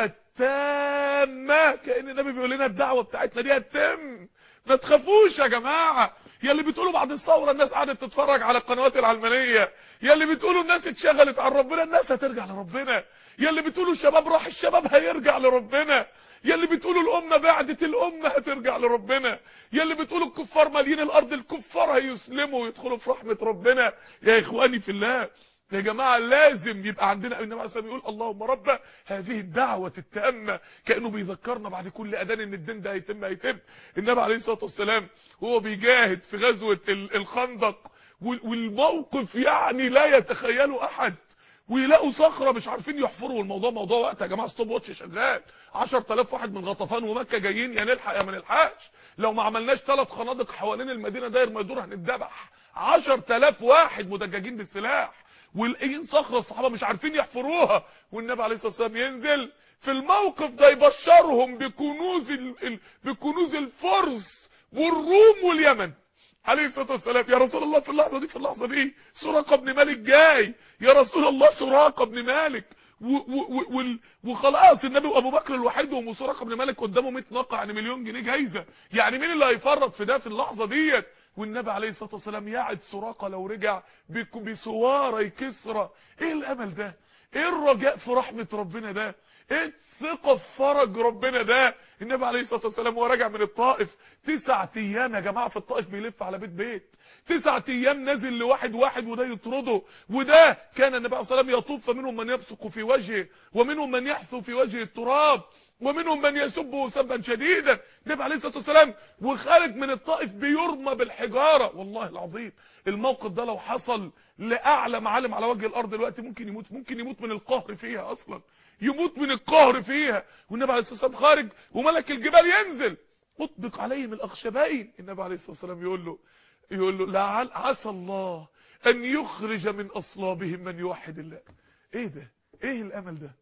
التامة كأن النبي بيقول لنا الدعوة بتاعتنا دي هتتم ما تخافوش يا جماعة يا اللي بتقولوا بعد الثورة الناس قعدت تتفرج على القنوات العلمانية يا اللي بتقولوا الناس اتشغلت عن ربنا الناس هترجع لربنا يا اللي بتقولوا الشباب راح الشباب هيرجع لربنا يا اللي بتقولوا الأمة بعدت الأمة هترجع لربنا يا اللي بتقولوا الكفار مالين الأرض الكفار هيسلموا ويدخلوا في رحمة ربنا يا إخواني في الله يا جماعة لازم يبقى عندنا النبي عليه الصلاة والسلام يقول اللهم رب هذه الدعوة التامة كأنه بيذكرنا بعد كل أذان إن الدين ده هيتم هيتم النبي عليه الصلاة والسلام وهو بيجاهد في غزوة ال- الخندق وال- والموقف يعني لا يتخيله أحد ويلاقوا صخرة مش عارفين يحفروا الموضوع موضوع وقت يا جماعة ستوب واتش شغال 10000 واحد من غطفان ومكة جايين يا نلحق يا ما نلحقش لو ما عملناش ثلاث خنادق حوالين المدينة داير ما يدور هنتذبح 10000 واحد مدججين بالسلاح والقين صخرة الصحابة مش عارفين يحفروها والنبي عليه الصلاة والسلام ينزل في الموقف ده يبشرهم بكنوز ال... ال... بكنوز الفرس والروم واليمن عليه الصلاة والسلام يا رسول الله في اللحظة دي في اللحظة دي سراقة بن مالك جاي يا رسول الله سراقة بن مالك و و و وال- وخلاص النبي وابو بكر لوحدهم وسراقة بن مالك قدامه 100 ناقة يعني مليون جنيه جايزة يعني مين اللي هيفرط في ده في اللحظة ديت والنبي عليه الصلاة والسلام يعد سراقة لو رجع بك- بسواري كسرى ايه الامل ده ايه الرجاء في رحمة ربنا ده ايه الثقة في فرج ربنا ده النبي عليه الصلاة والسلام وهو راجع من الطائف تسعة ايام يا جماعة في الطائف بيلف على بيت بيت تسعة ايام نازل لواحد واحد وده يطرده وده كان النبي عليه الصلاة والسلام يطوف فمنهم من يبصق في وجهه ومنهم من يحثو في وجهه التراب ومنهم من يسبه سبا شديدا النبي عليه الصلاه والسلام وخارج من الطائف بيرمى بالحجاره والله العظيم الموقف ده لو حصل لاعلى معالم على وجه الارض دلوقتي ممكن يموت ممكن يموت من القهر فيها اصلا يموت من القهر فيها والنبي عليه الصلاه والسلام خارج وملك الجبال ينزل اطبق عليهم الاخشبين النبي عليه الصلاه والسلام يقول له يقول له لعل عسى الله ان يخرج من اصلابهم من يوحد الله ايه ده ايه الامل ده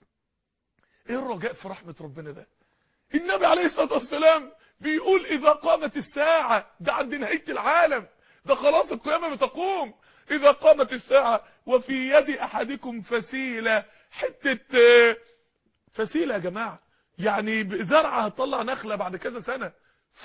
ايه الرجاء في رحمة ربنا ده النبي عليه الصلاة والسلام بيقول اذا قامت الساعة ده عند نهاية العالم ده خلاص القيامة بتقوم اذا قامت الساعة وفي يد احدكم فسيلة حتة آه، فسيلة يا جماعة يعني زرعة هتطلع نخلة بعد كذا سنة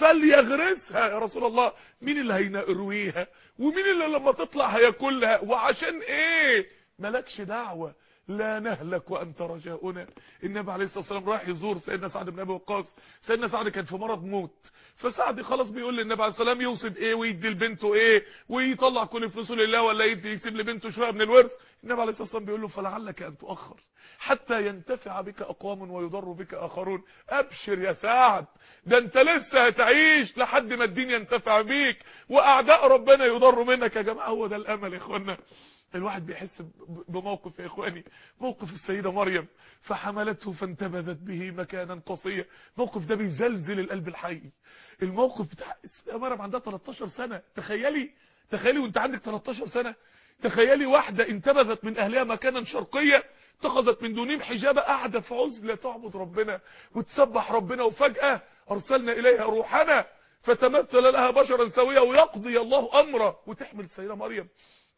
فليغرسها يا رسول الله مين اللي هيرويها ومين اللي لما تطلع هياكلها وعشان ايه ملكش دعوة لا نهلك وانت رجاؤنا النبي عليه الصلاه والسلام رايح يزور سيدنا سعد بن ابي وقاص سيدنا سعد كان في مرض موت فسعد خلاص بيقول للنبي عليه الصلاه والسلام يوصي بايه ويدي لبنته ايه ويطلع كل فلوسه لله ولا يدي يسيب لبنته شويه من الورث النبي عليه الصلاه والسلام بيقول له فلعلك ان تؤخر حتى ينتفع بك اقوام ويضر بك اخرون ابشر يا سعد ده انت لسه هتعيش لحد ما الدين ينتفع بيك واعداء ربنا يضروا منك يا جماعه هو ده الامل يا اخوانا الواحد بيحس ب- بموقف يا اخواني موقف السيدة مريم فحملته فانتبذت به مكانا قصيا الموقف ده بيزلزل القلب الحي الموقف بتاع السيدة مريم عندها 13 سنة تخيلي تخيلي وانت عندك 13 سنة تخيلي واحدة انتبذت من اهلها مكانا شرقيا اتخذت من دونهم حجابة قاعدة في عزلة تعبد ربنا وتسبح ربنا وفجأة ارسلنا اليها روحنا فتمثل لها بشرا سويا ويقضي الله امره وتحمل السيدة مريم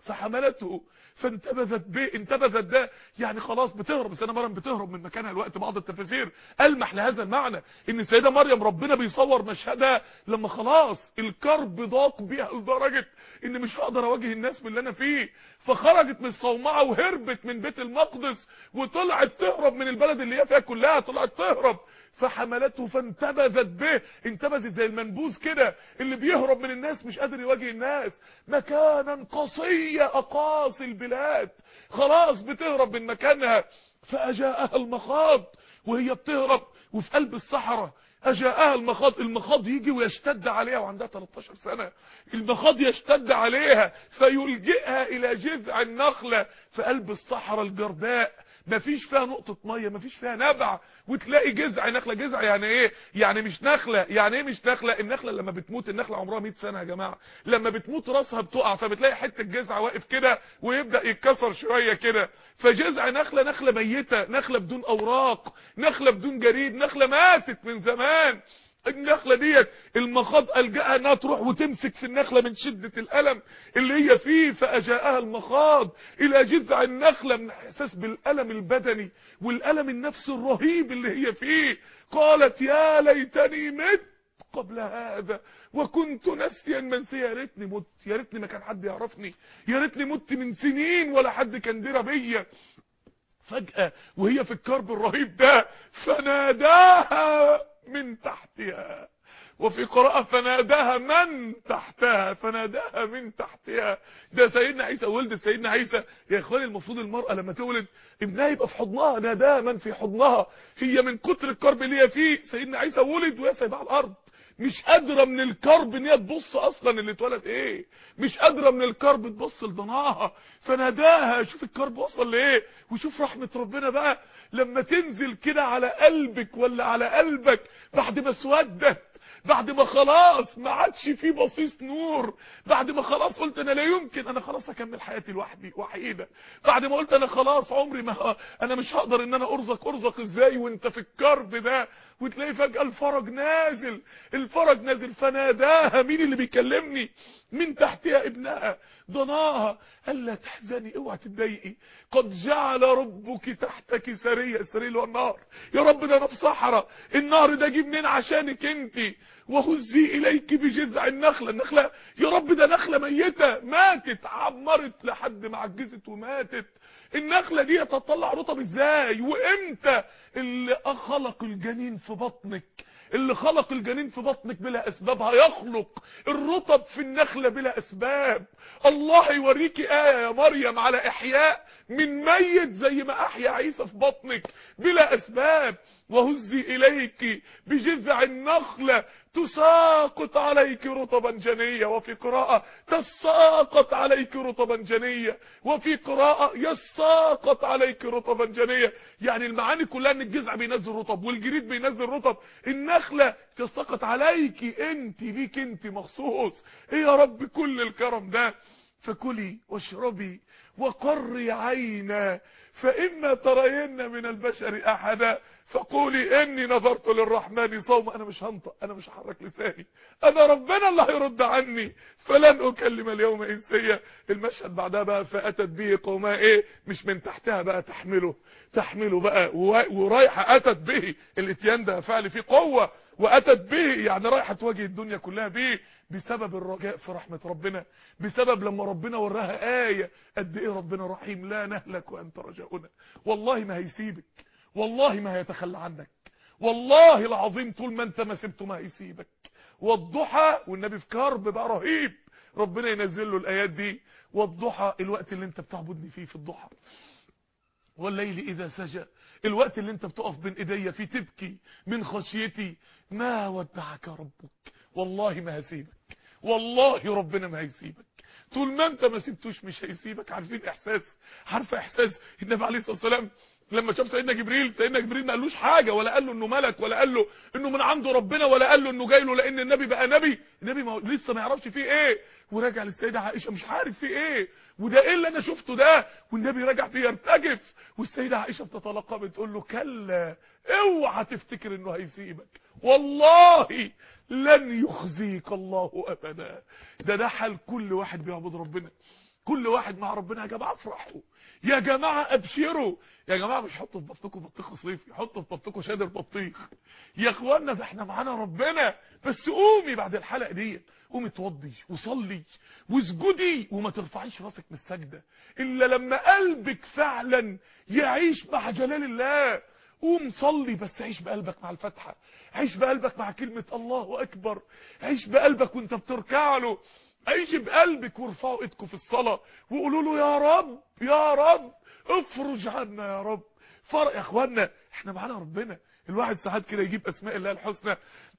فحملته فانتبذت به انتبذت ده يعني خلاص بتهرب السيده مريم بتهرب من مكانها الوقت بعض التفاسير المح لهذا المعنى ان السيده مريم ربنا بيصور مشهدها لما خلاص الكرب ضاق بيها لدرجه ان مش هقدر اواجه الناس باللي انا فيه فخرجت من الصومعه وهربت من بيت المقدس وطلعت تهرب من البلد اللي هي فيها كلها طلعت تهرب فحملته فانتبذت به انتبذت زي المنبوذ كده اللي بيهرب من الناس مش قادر يواجه الناس مكانا قصية اقاصي البلاد خلاص بتهرب من مكانها فاجاءها المخاض وهي بتهرب وفي قلب الصحراء أجاءها المخاض المخاض يجي ويشتد عليها وعندها 13 سنة المخاض يشتد عليها فيلجئها إلى جذع النخلة في قلب الصحراء الجرداء مفيش فيها نقطة مية مفيش فيها نبع وتلاقي جذع نخلة جذع يعني ايه يعني مش نخلة يعني ايه مش نخلة النخلة لما بتموت النخلة عمرها 100 سنة يا جماعة لما بتموت راسها بتقع فبتلاقي حتة جذع واقف كده ويبدأ يتكسر شوية كده فجذع نخلة نخلة ميتة نخلة بدون اوراق نخلة بدون جريد نخلة ماتت من زمان النخلة ديت المخاض ألجأها انها تروح وتمسك في النخلة من شدة الألم اللي هي فيه فأجاءها المخاض إلى جذع النخلة من إحساس بالألم البدني والألم النفسي الرهيب اللي هي فيه قالت يا ليتني مت قبل هذا وكنت نسيا منسيا يا ريتني مت يا ريتني ما كان حد يعرفني يا ريتني مت من سنين ولا حد كان درى بيا فجأة وهي في الكرب الرهيب ده فناداها من تحتها وفي قراءة فناداها من تحتها فناداها من تحتها ده سيدنا عيسى ولدت سيدنا عيسى يا اخواني المفروض المرأة لما تولد ابنها يبقى في حضنها ناداها من في حضنها هي من كتر الكرب اللي هي فيه سيدنا عيسى ولد وهي سايباه على الارض مش قادره من الكرب ان هي تبص اصلا اللي اتولد ايه مش قادره من الكرب تبص لضناها فناداها شوف الكرب وصل لايه وشوف رحمه ربنا بقى لما تنزل كده على قلبك ولا على قلبك بعد ما اسودت بعد ما خلاص ما عادش فيه بصيص نور بعد ما خلاص قلت انا لا يمكن انا خلاص اكمل حياتي لوحدي وحيده بعد ما قلت انا خلاص عمري ما انا مش هقدر ان انا ارزق ارزق ازاي وانت في الكرب ده وتلاقي فجأة الفرج نازل الفرج نازل فناداها مين اللي بيكلمني من تحتها ابنها ضناها الا تحزني اوعى تتضايقي قد جعل ربك تحتك سرية السرية اللي هو النار يا رب ده انا في صحراء النار ده جه منين عشانك انت وهزي اليك بجذع النخله النخله يا رب ده نخله ميته ماتت عمرت لحد ما عجزت وماتت النخله دي تطلع رطب ازاي وامتى اللي خلق الجنين في بطنك اللي خلق الجنين في بطنك بلا اسباب هيخلق الرطب في النخلة بلا اسباب الله يوريكي آية يا مريم على احياء من ميت زي ما احيا عيسى في بطنك بلا اسباب وهزي اليك بجذع النخلة تساقط عليك رطبا جنية وفي قراءة تساقط عليك رطبا جنية وفي قراءة يساقط عليك رطبا جنية يعني المعاني كلها ان الجذع بينزل رطب والجريد بينزل رطب النخلة تساقط عليك انت ليك انت مخصوص ايه يا رب كل الكرم ده فكلي واشربي وقري عينا فإما ترين من البشر أحدا فقولي إني نظرت للرحمن صوما أنا مش هنطق أنا مش هحرك لساني أنا ربنا اللي هيرد عني فلن أكلم اليوم إنسيا المشهد بعدها بقى فأتت به قومها إيه مش من تحتها بقى تحمله تحمله بقى ورايحة أتت به الاتيان ده فعل فيه قوة وأتت به يعني رايحة تواجه الدنيا كلها به بسبب الرجاء في رحمة ربنا بسبب لما ربنا وراها آية قد إيه ربنا رحيم لا نهلك وأنت رجاؤنا والله ما هيسيبك والله ما هيتخلى عنك والله العظيم طول ما انت ما سبته ما هيسيبك والضحى والنبي في كرب بقى رهيب ربنا ينزل له الآيات دي والضحى الوقت اللي انت بتعبدني فيه في الضحى والليل إذا سجى الوقت اللي انت بتقف بين ايديا فيه تبكي من خشيتي ما ودعك ربك والله ما هسيبك والله ربنا ما هيسيبك طول ما انت ما سبتوش مش هيسيبك عارفين احساس عارفه احساس النبي عليه الصلاه والسلام لما شاف سيدنا جبريل سيدنا جبريل ما قالوش حاجه ولا قال له انه ملك ولا قال له انه من عنده ربنا ولا قال له انه جاي له لان النبي بقى نبي النبي ما لسه ما يعرفش فيه ايه وراجع للسيده عائشه مش عارف فيه ايه وده ايه اللي انا شفته ده والنبي راجع فيه يرتجف والسيده عائشه بتتلقى بتقول له كلا اوعى تفتكر انه هيسيبك والله لن يخزيك الله ابدا ده ده حال كل واحد بيعبد ربنا كل واحد مع ربنا يا جماعه افرحوا يا جماعه ابشروا يا جماعه مش حطوا في بطيخكم بطيخ صيفي حطوا في بطيخكم شادر بطيخ يا اخوانا ده احنا معانا ربنا بس قومي بعد الحلقه دي قومي اتوضي وصلي واسجدي وما ترفعيش راسك من السجده الا لما قلبك فعلا يعيش مع جلال الله قوم صلي بس عيش بقلبك مع الفاتحه عيش بقلبك مع كلمه الله اكبر عيش بقلبك وانت بتركع له عيش بقلبك وارفعوا ايدكم في الصلاة وقولوا له يا رب يا رب افرج عنا يا رب فرق يا اخوانا احنا معانا ربنا الواحد ساعات كده يجيب اسماء الله الحسنى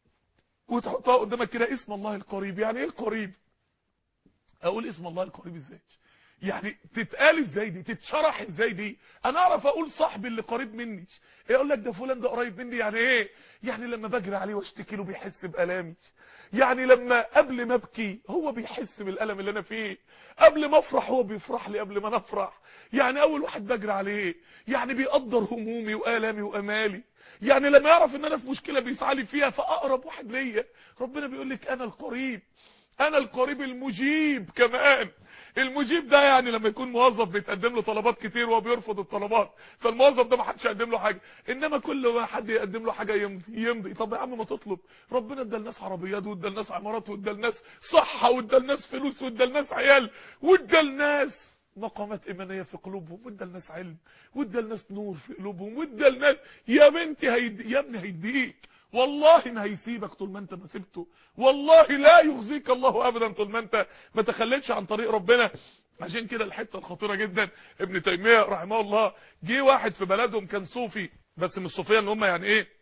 وتحطها قدامك كده اسم الله القريب يعني ايه القريب اقول اسم الله القريب ازاي يعني تتقال ازاي دي تتشرح ازاي دي انا اعرف اقول صاحبي اللي قريب مني يقول لك ده فلان ده قريب مني يعني ايه يعني لما بجري عليه واشتكي له بيحس بالامي يعني لما قبل ما ابكي هو بيحس بالالم اللي انا فيه قبل ما افرح هو بيفرح لي قبل ما انا افرح يعني اول واحد بجري عليه يعني بيقدر همومي والامي وامالي يعني لما يعرف ان انا في مشكله بيسعى لي فيها فاقرب واحد ليا ربنا بيقول لك انا القريب انا القريب المجيب كمان المجيب ده يعني لما يكون موظف بيتقدم له طلبات كتير وهو بيرفض الطلبات فالموظف ده ما حدش يقدم له حاجه انما كل ما حد يقدم له حاجه يمضي يمضي طب يا عم ما تطلب ربنا ادى الناس عربيات وادى الناس عمارات وادى الناس صحه وادى الناس فلوس وادى الناس عيال وادى الناس مقامات ايمانيه في قلوبهم وادى الناس علم وادى الناس نور في قلوبهم وادى الناس يا بنتي هيدي يا ابني هيديك والله ما هيسيبك طول ما انت ما سبته والله لا يخزيك الله ابدا طول ما انت ما تخليتش عن طريق ربنا عشان كده الحته الخطيره جدا ابن تيميه رحمه الله جه واحد في بلدهم كان صوفي بس مش صوفيه ان هم يعني ايه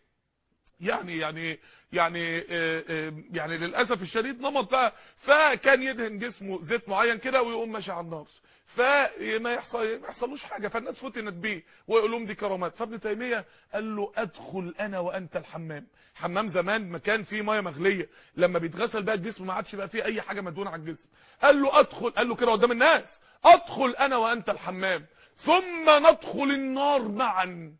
يعني يعني يعني آه آه يعني للاسف الشديد نمط بقى فكان يدهن جسمه زيت معين كده ويقوم ماشي على النار فما يحصل ما يحصلوش حاجه فالناس فتنت بيه ويقول لهم دي كرامات فابن تيميه قال له ادخل انا وانت الحمام حمام زمان مكان فيه ميه مغليه لما بيتغسل بقى الجسم ما عادش بقى فيه اي حاجه مدهونه على الجسم قال له ادخل قال له كده قدام الناس ادخل انا وانت الحمام ثم ندخل النار معا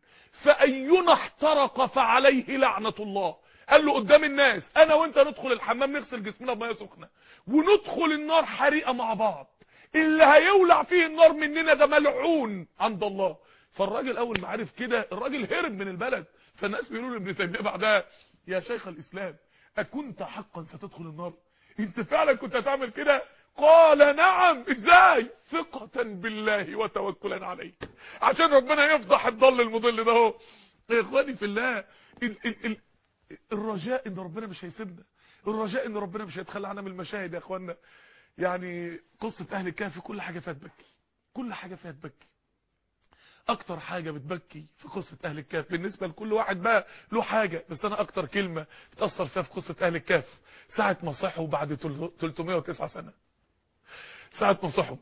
فاينا احترق فعليه لعنه الله قال له قدام الناس انا وانت ندخل الحمام نغسل جسمنا بميه سخنه وندخل النار حريقه مع بعض اللي هيولع فيه النار مننا ده ملعون عند الله فالراجل اول ما عرف كده الراجل هرب من البلد فالناس بيقولوا لابن تيميه بعدها يا شيخ الاسلام اكنت حقا ستدخل النار انت فعلا كنت هتعمل كده قال نعم ازاي ثقة بالله وتوكلا عليه عشان ربنا يفضح الضل المضل ده اهو يا اخواني في الله ال ال ال الرجاء ان ربنا مش هيسيبنا الرجاء ان ربنا مش هيتخلى عنا من المشاهد يا اخوانا يعني قصة اهل الكهف كل حاجة فيها تبكي كل حاجة فيها تبكي اكتر حاجة بتبكي في قصة اهل الكهف بالنسبة لكل واحد بقى له حاجة بس انا اكتر كلمة بتأثر فيها في قصة اهل الكهف ساعة ما صحوا بعد 309 سنة ساعة ما صحوا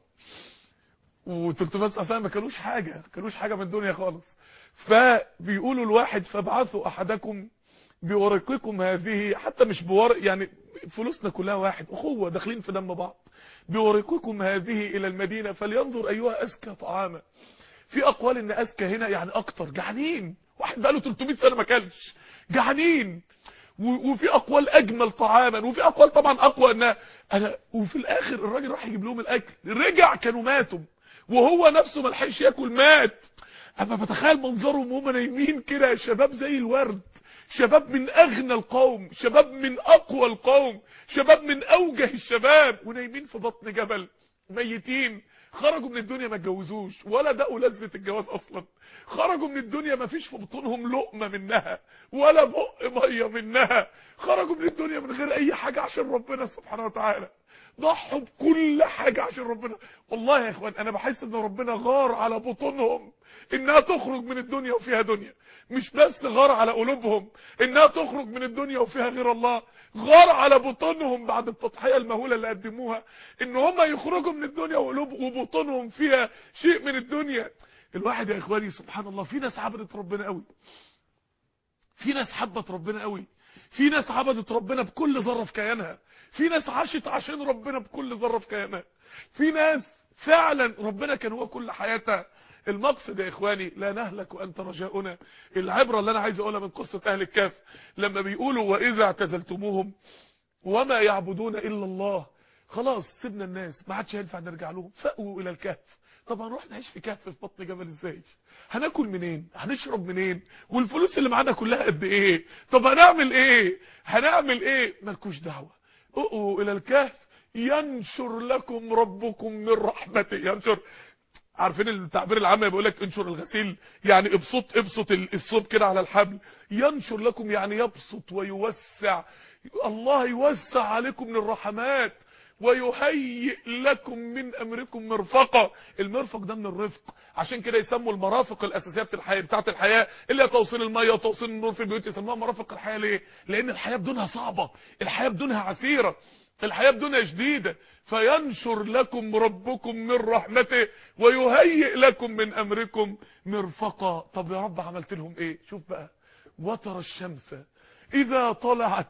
و309 سنة ما كانوش حاجة ما كانوش حاجة من الدنيا خالص فبيقولوا الواحد فابعثوا احدكم بورقكم هذه حتى مش بورق يعني فلوسنا كلها واحد اخوة داخلين في دم بعض بورقكم هذه الى المدينة فلينظر ايها ازكى طعاما في اقوال ان اذكى هنا يعني اكتر جعانين واحد بقاله 300 سنه ما كلش جعانين وفي اقوال اجمل طعاما وفي اقوال طبعا اقوى ان انا وفي الاخر الراجل راح يجيب لهم الاكل رجع كانوا ماتوا وهو نفسه ما لحقش ياكل مات اما بتخيل منظرهم وهم نايمين كده شباب زي الورد شباب من اغنى القوم شباب من اقوى القوم شباب من اوجه الشباب ونايمين في بطن جبل ميتين خرجوا من الدنيا ما اتجوزوش ولا دقوا لذة الجواز اصلا خرجوا من الدنيا ما فيش في بطونهم لقمة منها ولا بق مية منها خرجوا من الدنيا من غير اي حاجة عشان ربنا سبحانه وتعالى ضحوا بكل حاجة عشان ربنا والله يا اخوان انا بحس ان ربنا غار على بطونهم انها تخرج من الدنيا وفيها دنيا مش بس غار على قلوبهم انها تخرج من الدنيا وفيها غير الله غار على بطونهم بعد التضحية المهولة اللي قدموها ان هم يخرجوا من الدنيا وقلوب وبطونهم فيها شيء من الدنيا الواحد يا اخواني سبحان الله في ناس عبدت ربنا قوي في ناس حبت ربنا قوي في ناس عبدت ربنا بكل ذره في كيانها في ناس عاشت عشان ربنا بكل ذره في كيانها في ناس فعلا ربنا كان هو كل حياتها المقصد يا اخواني لا نهلك وانت رجاؤنا العبرة اللي انا عايز اقولها من قصة اهل الكهف لما بيقولوا واذا اعتزلتموهم وما يعبدون الا الله خلاص سيبنا الناس ما عادش هينفع نرجع لهم فأووا الى الكهف طب هنروح نعيش في كهف في بطن جبل ازاي هناكل منين هنشرب منين والفلوس اللي معانا كلها قد ايه طب هنعمل ايه هنعمل ايه مالكوش دعوه أووا الى الكهف ينشر لكم ربكم من رحمته ينشر عارفين التعبير العام بيقول لك انشر الغسيل يعني ابسط ابسط الصوب كده على الحبل ينشر لكم يعني يبسط ويوسع الله يوسع عليكم من الرحمات ويهيئ لكم من امركم مرفقا المرفق ده من الرفق عشان كده يسموا المرافق الاساسيه بتاعت الحياه بتاعت الحياه اللي هي توصيل الميه وتوصيل النور في البيوت يسموها مرافق الحياه ليه لان الحياه بدونها صعبه الحياه بدونها عسيره الحياة بدونها شديدة فينشر لكم ربكم من رحمته ويهيئ لكم من أمركم مرفقا طب يا رب عملت لهم ايه شوف بقى وترى الشمس إذا طلعت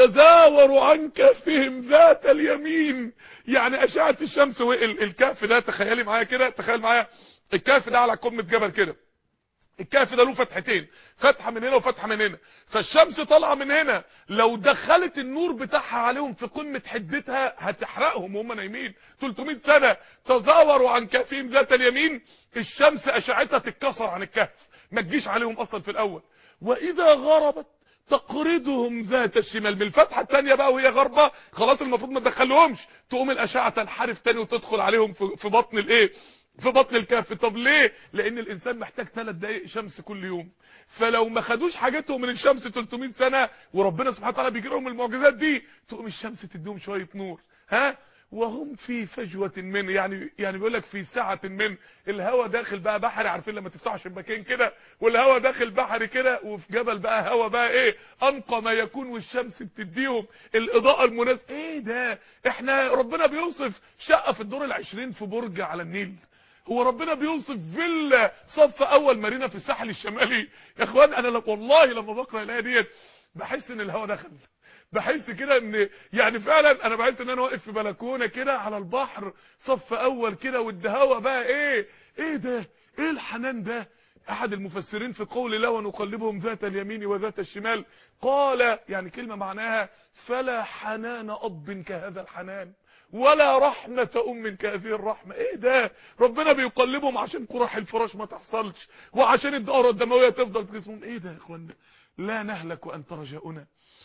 تزاور عن كهفهم ذات اليمين يعني أشعة الشمس الكهف ده تخيلي معايا كده تخيل معايا الكهف ده على قمة جبل كده الكهف ده له فتحتين فتحه من هنا وفتحه من هنا فالشمس طالعه من هنا لو دخلت النور بتاعها عليهم في قمه حدتها هتحرقهم وهم نايمين 300 سنه تزاوروا عن كهفهم ذات اليمين الشمس اشعتها تتكسر عن الكهف ما تجيش عليهم اصلا في الاول واذا غربت تقرضهم ذات الشمال من الفتحه الثانيه بقى وهي غربه خلاص المفروض ما تدخلهمش تقوم الاشعه تنحرف تاني وتدخل عليهم في بطن الايه في بطن الكهف طب ليه لان الانسان محتاج 3 دقائق شمس كل يوم فلو ما خدوش حاجتهم من الشمس 300 سنه وربنا سبحانه وتعالى بيجي لهم المعجزات دي تقوم الشمس تديهم شويه نور ها وهم في فجوة من يعني يعني بيقول لك في سعة من الهواء داخل بقى بحري عارفين لما تفتحوا شباكين كده والهواء داخل بحري كده وفي جبل بقى هواء بقى ايه انقى ما يكون والشمس بتديهم الاضاءة المناسبة ايه ده احنا ربنا بيوصف شقة في الدور العشرين في برج على النيل هو ربنا بيوصف فيلا صف اول مارينا في الساحل الشمالي يا اخوان انا لك والله لما بقرا الايه ديت بحس ان الهواء دخل بحس كده ان يعني فعلا انا بحس ان انا واقف في بلكونه كده على البحر صف اول كده والهواء بقى ايه ايه ده ايه الحنان ده احد المفسرين في قول الله ونقلبهم ذات اليمين وذات الشمال قال يعني كلمه معناها فلا حنان اب كهذا الحنان ولا رحمة أم كهذه الرحمة ايه ده ربنا بيقلبهم عشان قرح الفراش ما تحصلش وعشان الدورة الدموية تفضل في جسمهم ايه ده يا اخوانا لا نهلك وانت رجاؤنا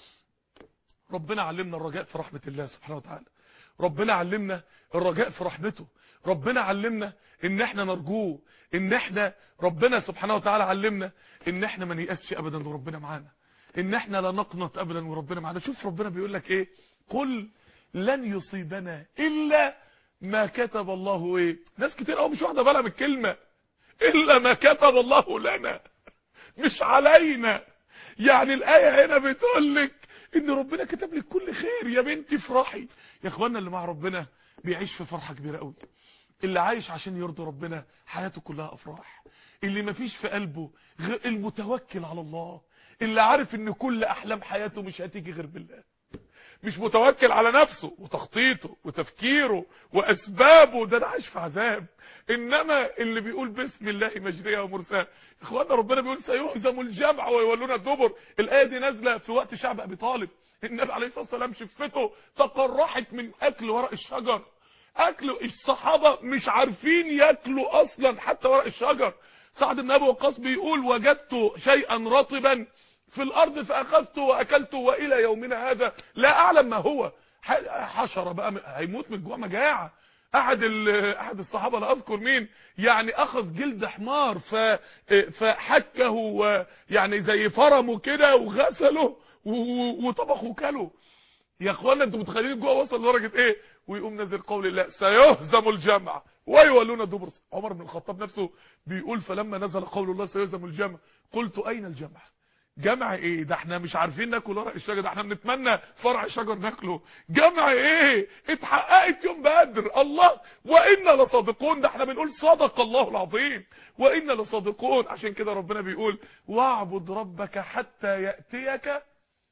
ربنا علمنا الرجاء في رحمة الله سبحانه وتعالى ربنا علمنا الرجاء في رحمته ربنا علمنا ان احنا نرجوه ان احنا ربنا سبحانه وتعالى علمنا ان احنا ما نيأسش ابدا وربنا معانا ان احنا لا نقنط ابدا وربنا معانا شوف ربنا بيقول لك ايه قل لن يصيبنا الا ما كتب الله ايه ناس كتير قوي مش واخده بالها من الكلمه الا ما كتب الله لنا مش علينا يعني الايه هنا بتقول لك ان ربنا كتب لك كل خير يا بنتي افرحي يا اخوانا اللي مع ربنا بيعيش في فرحه كبيره قوي اللي عايش عشان يرضي ربنا حياته كلها افراح اللي مفيش في قلبه غير المتوكل على الله اللي عارف ان كل احلام حياته مش هتيجي غير بالله مش متوكل على نفسه وتخطيطه وتفكيره واسبابه ده ده عايش في عذاب انما اللي بيقول بسم الله مجريها ومرساها اخوانا ربنا بيقول سيهزم الجمع ويولون الدبر الايه دي نازله في وقت شعب ابي طالب النبي عليه الصلاه والسلام شفته تقرحت من اكل ورق الشجر اكل الصحابه مش عارفين ياكلوا اصلا حتى ورق الشجر سعد بن ابي وقاص بيقول وجدت شيئا رطبا في الارض فاخذته واكلته والى يومنا هذا لا اعلم ما هو حشره بقى هيموت من جوع مجاعه احد احد الصحابه لا اذكر مين يعني اخذ جلد حمار ف فحكه ويعني زي فرمه كده وغسله وطبخه وكله يا اخوانا انتوا متخيلين الجوع وصل لدرجه ايه ويقوم نزل قول الله سيهزم الجمع ويولون الدبر عمر بن الخطاب نفسه بيقول فلما نزل قول الله سيهزم الجمع قلت اين الجمع جمع ايه ده احنا مش عارفين ناكل ورق الشجر ده احنا بنتمنى فرع شجر ناكله جمع ايه اتحققت يوم بدر الله وانا لصادقون ده احنا بنقول صدق الله العظيم وانا لصادقون عشان كده ربنا بيقول واعبد ربك حتى ياتيك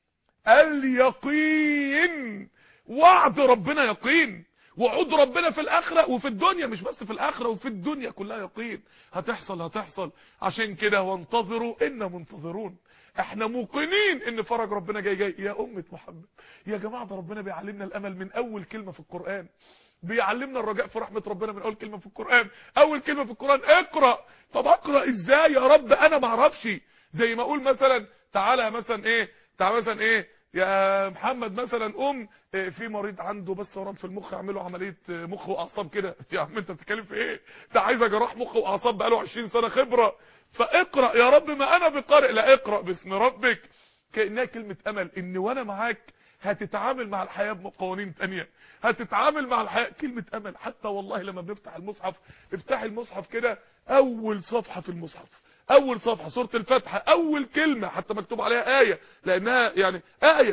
اليقين وعد ربنا يقين وعود ربنا في الاخره وفي الدنيا مش بس في الاخره وفي الدنيا كلها يقين هتحصل هتحصل عشان كده وانتظروا ان منتظرون احنا موقنين ان فرج ربنا جاي جاي يا امه محمد يا جماعه ده ربنا بيعلمنا الامل من اول كلمه في القران بيعلمنا الرجاء في رحمه ربنا من اول كلمه في القران اول كلمه في القران اقرا طب اقرا ازاي يا رب انا ما اعرفش زي ما اقول مثلا تعالى مثلا ايه تعالى مثلا ايه يا محمد مثلا قوم في مريض عنده بس ورم في المخ اعمله عمليه مخ واعصاب كده يا عم انت بتتكلم في ايه ده عايز جراح مخ واعصاب بقاله 20 سنه خبره فاقرا يا رب ما انا بقارئ لا اقرا باسم ربك كانها كلمه امل ان وانا معاك هتتعامل مع الحياه بقوانين تانية هتتعامل مع الحياه كلمه امل حتى والله لما بنفتح المصحف افتح المصحف كده اول صفحه في المصحف اول صفحه سوره الفاتحه اول كلمه حتى مكتوب عليها ايه لانها يعني ايه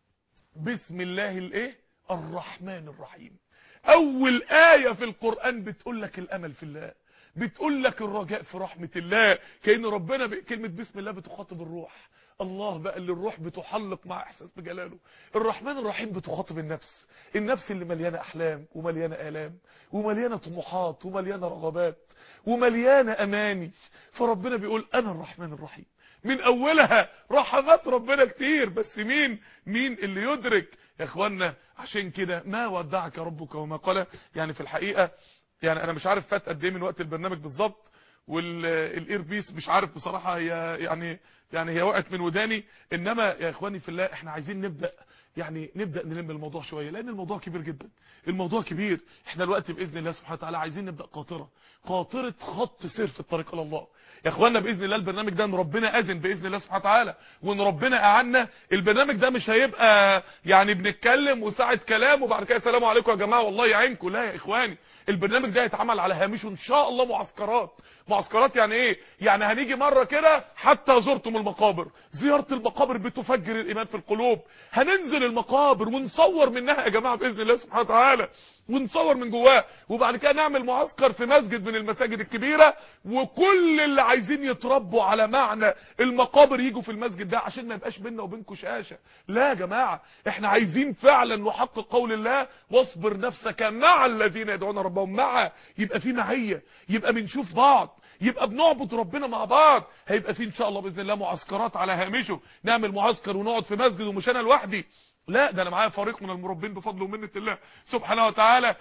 بسم الله الايه الرحمن الرحيم اول ايه في القران بتقول لك الامل في الله بتقول لك الرجاء في رحمه الله كأن ربنا بكلمه بسم الله بتخاطب الروح الله بقى اللي الروح بتحلق مع احساس بجلاله الرحمن الرحيم بتخاطب النفس النفس اللي مليانه احلام ومليانه الام ومليانه طموحات ومليانه رغبات ومليانه اماني فربنا بيقول انا الرحمن الرحيم من اولها رحمات ربنا كتير بس مين مين اللي يدرك يا اخوانا عشان كده ما ودعك ربك وما قال يعني في الحقيقه يعني انا مش عارف فات قد ايه من وقت البرنامج بالظبط والاير بيس مش عارف بصراحه هي يعني يعني هي وقعت من وداني انما يا اخواني في الله احنا عايزين نبدا يعني نبدا نلم الموضوع شويه لان الموضوع كبير جدا الموضوع كبير احنا دلوقتي باذن الله سبحانه وتعالى عايزين نبدا قاطره قاطره خط سير في الطريق الى الله يا اخوانا باذن الله البرنامج ده ان ربنا اذن باذن الله سبحانه وتعالى وان ربنا اعنا البرنامج ده مش هيبقى يعني بنتكلم وساعه كلام وبعد كده السلام عليكم يا جماعه والله يعينكم لا يا اخواني البرنامج ده هيتعمل على هامشه ان شاء الله معسكرات معسكرات يعني ايه يعني هنيجي مره كده حتى زرتم المقابر زياره المقابر بتفجر الايمان في القلوب هننزل المقابر ونصور منها يا جماعه باذن الله سبحانه وتعالى ونصور من جواه وبعد كده نعمل معسكر في مسجد من المساجد الكبيره وكل اللي عايزين يتربوا على معنى المقابر يجوا في المسجد ده عشان ما يبقاش بينا وبينكم شاشه لا يا جماعه احنا عايزين فعلا نحقق قول الله واصبر نفسك مع الذين يدعون ربهم مع يبقى في معيه يبقى بنشوف بعض يبقى بنعبد ربنا مع بعض هيبقى في ان شاء الله باذن الله معسكرات على هامشه نعمل معسكر ونقعد في مسجد ومش انا لوحدي لا ده انا معايا فريق من المربين بفضل ومنه الله سبحانه وتعالى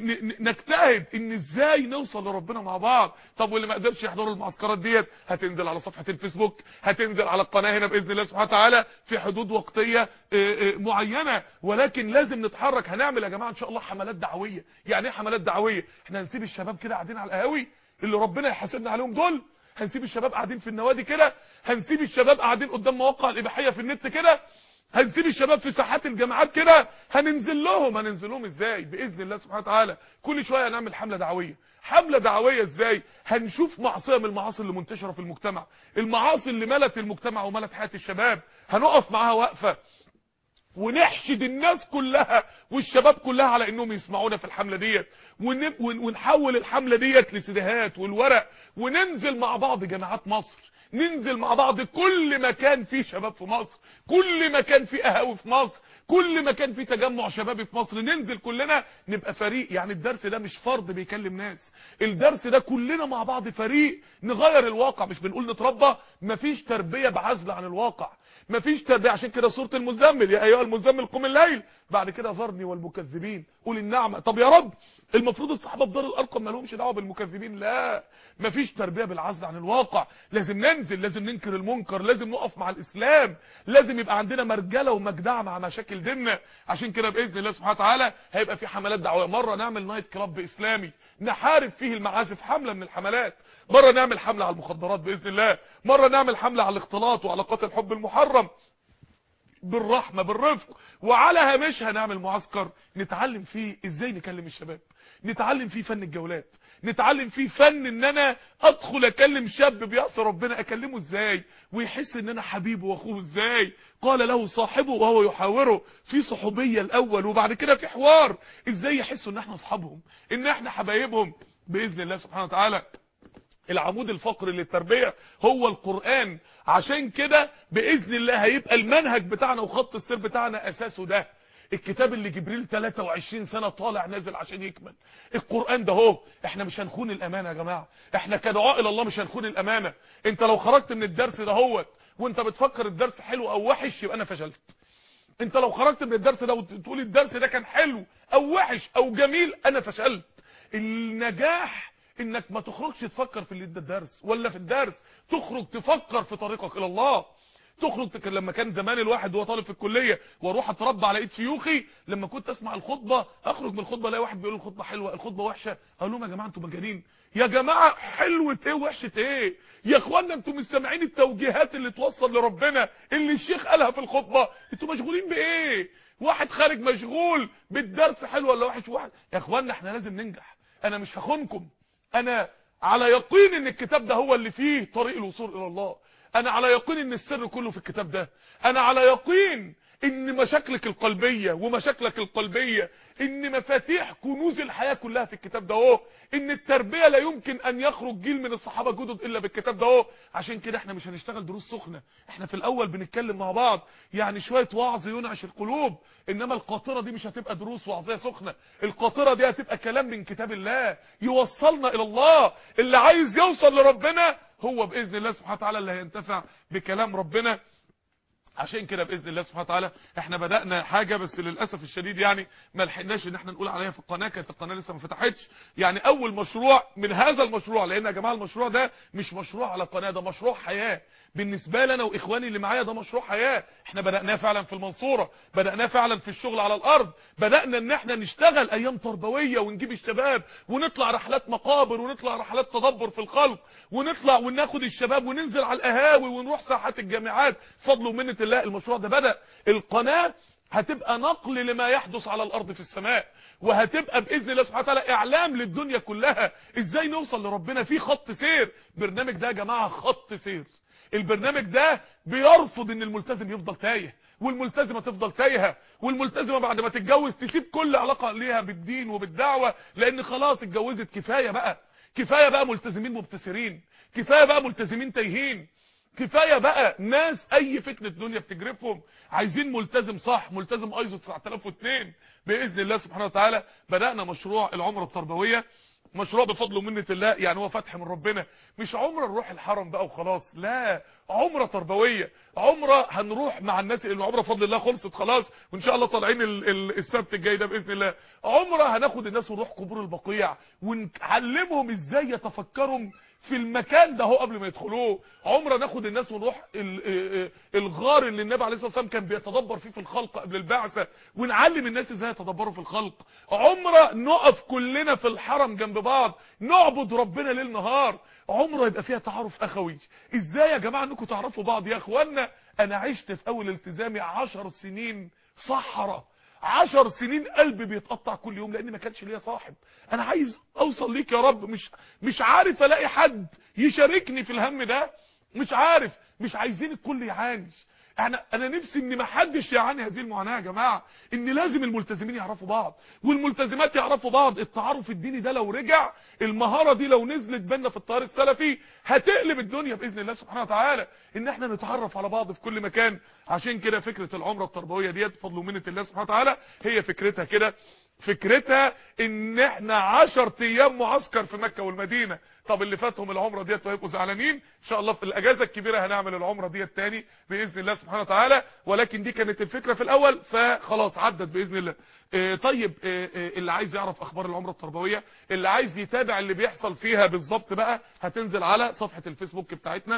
نجتهد ان ازاي نوصل لربنا مع بعض طب واللي ما قدرش يحضروا المعسكرات ديت هتنزل على صفحه الفيسبوك هتنزل على القناه هنا باذن الله سبحانه وتعالى في حدود وقتيه معينه ولكن لازم نتحرك هنعمل يا جماعه ان شاء الله حملات دعويه يعني ايه حملات دعويه احنا هنسيب الشباب كده قاعدين على القهاوي اللي ربنا يحاسبنا عليهم دول هنسيب الشباب قاعدين في النوادي كده هنسيب الشباب قاعدين قدام مواقع الاباحيه في النت كده هنسيب الشباب في ساحات الجامعات كده هننزل لهم هننزل لهم ازاي باذن الله سبحانه وتعالى كل شويه هنعمل حمله دعويه حمله دعويه ازاي هنشوف معصيه من المعاصي اللي منتشره في المجتمع المعاصي اللي ملت المجتمع وملت حياه الشباب هنقف معاها وقفه ونحشد الناس كلها والشباب كلها على انهم يسمعونا في الحمله ديت ونحول الحمله ديت لسيديهات والورق وننزل مع بعض جامعات مصر ننزل مع بعض كل مكان فيه شباب في مصر كل مكان فيه قهاوي في مصر كل مكان فيه تجمع شبابي في مصر ننزل كلنا نبقى فريق يعني الدرس ده مش فرد بيكلم ناس الدرس ده كلنا مع بعض فريق نغير الواقع مش بنقول نتربى مفيش تربيه بعزل عن الواقع مفيش تربيه عشان كده سوره المزمل يا ايها المزمل قم الليل بعد كده ذرني والمكذبين قول النعمه طب يا رب المفروض الصحابه في دار الارقم ما لهمش دعوه بالمكذبين لا مفيش تربيه بالعزل عن الواقع لازم ننزل لازم ننكر المنكر لازم نقف مع الاسلام لازم يبقى عندنا مرجله ومجدعه مع مشاكل ديننا عشان كده باذن الله سبحانه وتعالى هيبقى في حملات دعويه مره نعمل نايت كلاب اسلامي نحارب فيه المعازف حمله من الحملات مره نعمل حمله على المخدرات باذن الله مره نعمل حمله على الاختلاط وعلاقات الحب المحرم بالرحمه بالرفق وعلى هامشها نعمل معسكر نتعلم فيه ازاي نكلم الشباب نتعلم فيه فن الجولات نتعلم فيه فن ان انا ادخل اكلم شاب بيعصي ربنا اكلمه ازاي ويحس ان انا حبيبه واخوه ازاي قال له صاحبه وهو يحاوره في صحوبيه الاول وبعد كده في حوار ازاي يحسوا ان احنا اصحابهم ان احنا حبايبهم باذن الله سبحانه وتعالى العمود الفقري للتربية هو القرآن عشان كده بإذن الله هيبقى المنهج بتاعنا وخط السير بتاعنا أساسه ده الكتاب اللي جبريل 23 سنة طالع نازل عشان يكمل القرآن ده هو احنا مش هنخون الأمانة يا جماعة احنا كدعاء إلى الله مش هنخون الأمانة انت لو خرجت من الدرس ده هو وانت بتفكر الدرس حلو او وحش يبقى انا فشلت انت لو خرجت من الدرس ده وتقول الدرس ده كان حلو او وحش او جميل انا فشلت النجاح انك ما تخرجش تفكر في اللي ده الدرس ولا في الدرس تخرج تفكر في طريقك الى الله تخرج تك... لما كان زمان الواحد وهو طالب في الكليه واروح اتربى على ايد شيوخي لما كنت اسمع الخطبه اخرج من الخطبه الاقي واحد بيقول الخطبه حلوه الخطبه وحشه اقول لهم يا جماعه انتوا مجانين يا جماعه حلوه ايه وحشه ايه يا اخوانا انتوا مش سامعين التوجيهات اللي توصل لربنا اللي الشيخ قالها في الخطبه انتوا مشغولين بايه واحد خارج مشغول بالدرس حلو ولا وحش واحد يا اخوانا احنا لازم ننجح انا مش هخونكم انا على يقين ان الكتاب ده هو اللي فيه طريق الوصول الى الله انا على يقين ان السر كله في الكتاب ده انا على يقين ان مشاكلك القلبية ومشاكلك القلبية ان مفاتيح كنوز الحياة كلها في الكتاب ده اهو ان التربية لا يمكن ان يخرج جيل من الصحابة جدد الا بالكتاب ده اهو عشان كده احنا مش هنشتغل دروس سخنة احنا في الاول بنتكلم مع بعض يعني شوية وعظ ينعش القلوب انما القاطرة دي مش هتبقى دروس وعظية سخنة القاطرة دي هتبقى كلام من كتاب الله يوصلنا الى الله اللي عايز يوصل لربنا هو باذن الله سبحانه وتعالى اللي هينتفع بكلام ربنا عشان كده باذن الله سبحانه وتعالى احنا بدانا حاجه بس للاسف الشديد يعني ما لحقناش ان احنا نقول عليها في القناه كانت القناه لسه ما فتحتش يعني اول مشروع من هذا المشروع لان يا جماعه المشروع ده مش مشروع على قناه ده مشروع حياه بالنسبه لنا واخواني اللي معايا ده مشروع حياه احنا بداناه فعلا في المنصوره بداناه فعلا في الشغل على الارض بدانا ان احنا نشتغل ايام تربويه ونجيب الشباب ونطلع رحلات مقابر ونطلع رحلات تدبر في الخلق ونطلع وناخد الشباب وننزل على القهاوي ونروح ساحات الجامعات فضل ومنه الله المشروع ده بدا القناه هتبقى نقل لما يحدث على الارض في السماء وهتبقى باذن الله سبحانه وتعالى اعلام للدنيا كلها ازاي نوصل لربنا في خط سير برنامج ده يا جماعه خط سير البرنامج ده بيرفض ان الملتزم يفضل تايه والملتزمه تفضل تايهه والملتزمه بعد ما تتجوز تسيب كل علاقه ليها بالدين وبالدعوه لان خلاص اتجوزت كفايه بقى كفايه بقى ملتزمين مبتسرين كفايه بقى ملتزمين تايهين كفايه بقى ناس اي فتنه دنيا بتجرفهم عايزين ملتزم صح ملتزم ايزو 9002 باذن الله سبحانه وتعالى بدانا مشروع العمره التربويه مشروع بفضل ومنه الله يعني هو فتح من ربنا مش عمره نروح الحرم بقى وخلاص لا عمره تربويه عمره هنروح مع الناس العمره بفضل الله خلصت خلاص وان شاء الله طالعين السبت الجاي ده باذن الله عمره هناخد الناس ونروح قبور البقيع ونعلمهم ازاي يتفكروا في المكان ده هو قبل ما يدخلوه عمره ناخد الناس ونروح الغار اللي النبي عليه الصلاه والسلام كان بيتدبر فيه في الخلق قبل البعثه ونعلم الناس ازاي يتدبروا في الخلق عمره نقف كلنا في الحرم جنب بعض نعبد ربنا ليل نهار عمره يبقى فيها تعارف اخوي ازاي يا جماعه انكم تعرفوا بعض يا اخوانا انا عشت في اول التزامي عشر سنين صحراء عشر سنين قلبي بيتقطع كل يوم لان ما كانش ليا صاحب انا عايز اوصل ليك يا رب مش مش عارف الاقي حد يشاركني في الهم ده مش عارف مش عايزين الكل يعاني انا انا نفسي ان ما حدش يعاني هذه المعاناه يا جماعه ان لازم الملتزمين يعرفوا بعض والملتزمات يعرفوا بعض التعارف الديني ده لو رجع المهاره دي لو نزلت بينا في الطريق السلفي هتقلب الدنيا باذن الله سبحانه وتعالى ان احنا نتعرف على بعض في كل مكان عشان كده فكره العمره التربويه ديت بفضل ومنه الله سبحانه وتعالى هي فكرتها كده فكرتها ان احنا 10 ايام معسكر في مكه والمدينه طب اللي فاتهم العمره ديت وهيبقوا زعلانين ان شاء الله في الاجازه الكبيره هنعمل العمره ديت تاني باذن الله سبحانه وتعالى ولكن دي كانت الفكره في الاول فخلاص عدت باذن الله اه طيب اه اه اللي عايز يعرف اخبار العمره التربويه اللي عايز يتابع اللي بيحصل فيها بالظبط بقى هتنزل على صفحه الفيسبوك بتاعتنا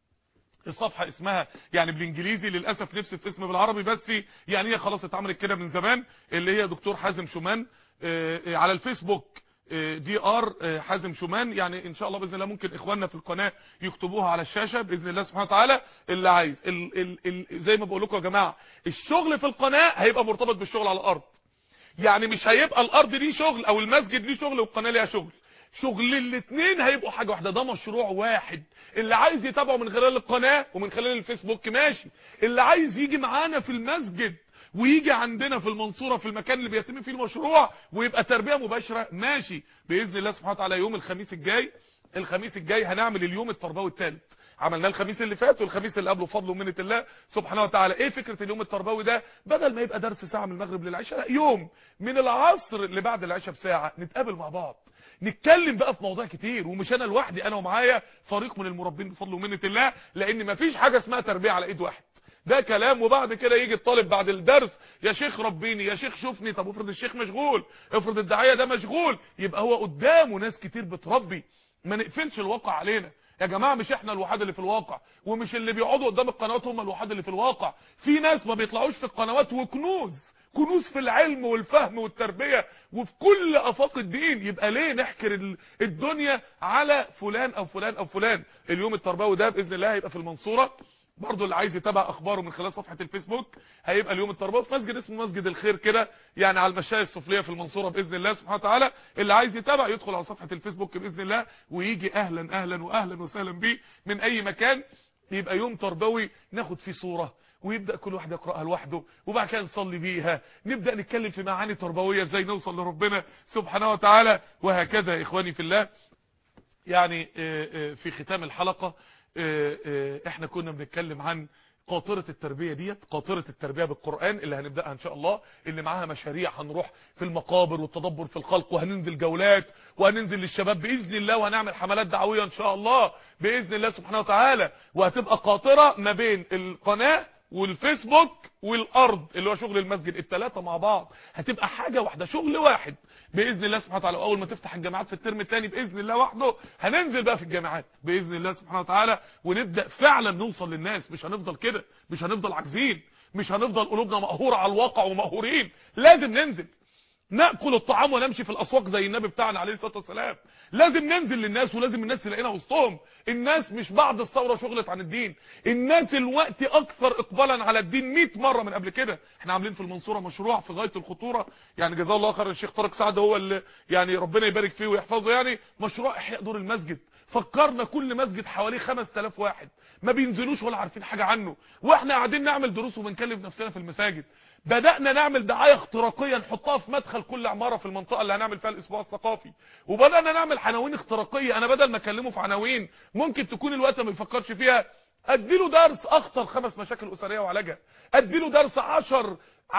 الصفحة اسمها يعني بالانجليزي للأسف نفسي في اسم بالعربي بس يعني هي خلاص اتعملت كده من زمان اللي هي دكتور حازم شومان على الفيسبوك دي ار حازم شومان يعني ان شاء الله باذن الله ممكن اخواننا في القناه يكتبوها على الشاشه باذن الله سبحانه وتعالى اللي عايز ال ال ال زي ما بقول لكم يا جماعه الشغل في القناه هيبقى مرتبط بالشغل على الارض يعني مش هيبقى الارض دي شغل او المسجد ليه شغل والقناه ليها شغل شغل الاثنين هيبقوا حاجه واحده ده مشروع واحد اللي عايز يتابعه من خلال القناه ومن خلال الفيسبوك ماشي اللي عايز يجي معانا في المسجد ويجي عندنا في المنصوره في المكان اللي بيتم فيه المشروع ويبقى تربيه مباشره ماشي باذن الله سبحانه وتعالى يوم الخميس الجاي الخميس الجاي هنعمل اليوم التربوي الثالث عملناه الخميس اللي فات والخميس اللي قبله فضل ومنه الله سبحانه وتعالى ايه فكره اليوم التربوي ده بدل ما يبقى درس ساعه من المغرب للعشاء لا يوم من العصر اللي بعد العشاء بساعه نتقابل مع بعض نتكلم بقى في مواضيع كتير ومش انا لوحدي انا ومعايا فريق من المربين بفضل ومنه الله لان مفيش حاجه اسمها تربيه على ايد واحد ده كلام وبعد كده يجي الطالب بعد الدرس يا شيخ ربيني يا شيخ شوفني طب افرض الشيخ مشغول افرض الداعيه ده مشغول يبقى هو قدامه ناس كتير بتربي ما نقفلش الواقع علينا يا جماعه مش احنا الوحيد اللي في الواقع ومش اللي بيقعدوا قدام القنوات هم الوحيد اللي في الواقع في ناس ما بيطلعوش في القنوات وكنوز كنوز في العلم والفهم والتربية وفي كل افاق الدين يبقى ليه نحكر الدنيا على فلان او فلان او فلان اليوم التربوي ده باذن الله هيبقى في المنصورة برضو اللي عايز يتابع اخباره من خلال صفحة الفيسبوك هيبقى اليوم التربوي في مسجد اسمه مسجد الخير كده يعني على المشاية السفلية في المنصورة باذن الله سبحانه وتعالى اللي عايز يتابع يدخل على صفحة الفيسبوك باذن الله ويجي اهلا اهلا واهلا وسهلا بيه من اي مكان يبقى يوم تربوي ناخد فيه صورة ويبدأ كل واحد يقرأها لوحده وبعد كده نصلي بيها نبدأ نتكلم في معاني تربوية ازاي نوصل لربنا سبحانه وتعالى وهكذا يا اخواني في الله يعني في ختام الحلقة احنا كنا بنتكلم عن قاطرة التربية ديت قاطرة التربية بالقرآن اللي هنبدأها ان شاء الله اللي معاها مشاريع هنروح في المقابر والتدبر في الخلق وهننزل جولات وهننزل للشباب بإذن الله وهنعمل حملات دعوية ان شاء الله بإذن الله سبحانه وتعالى وهتبقى قاطرة ما بين القناة والفيسبوك والارض اللي هو شغل المسجد الثلاثه مع بعض هتبقى حاجه واحده شغل واحد باذن الله سبحانه وتعالى اول ما تفتح الجامعات في الترم الثاني باذن الله وحده هننزل بقى في الجامعات باذن الله سبحانه وتعالى ونبدا فعلا نوصل للناس مش هنفضل كده مش هنفضل عاجزين مش هنفضل قلوبنا مقهوره على الواقع ومقهورين لازم ننزل ناكل الطعام ونمشي في الاسواق زي النبي بتاعنا عليه الصلاه والسلام لازم ننزل للناس ولازم الناس تلاقينا وسطهم الناس مش بعد الثوره شغلت عن الدين الناس الوقت اكثر اقبالا على الدين 100 مره من قبل كده احنا عاملين في المنصوره مشروع في غايه الخطوره يعني جزاه الله خير الشيخ طارق سعد هو اللي يعني ربنا يبارك فيه ويحفظه يعني مشروع احياء دور المسجد فكرنا كل مسجد حواليه 5000 واحد ما بينزلوش ولا عارفين حاجه عنه واحنا قاعدين نعمل دروس وبنكلم نفسنا في المساجد بدأنا نعمل دعاية اختراقية نحطها في مدخل كل عمارة في المنطقة اللي هنعمل فيها الاسبوع الثقافي وبدأنا نعمل عناوين اختراقية انا بدل ما اكلمه في عناوين ممكن تكون الوقت ما بيفكرش فيها اديله درس اخطر خمس مشاكل اسرية وعلاجها اديله درس عشر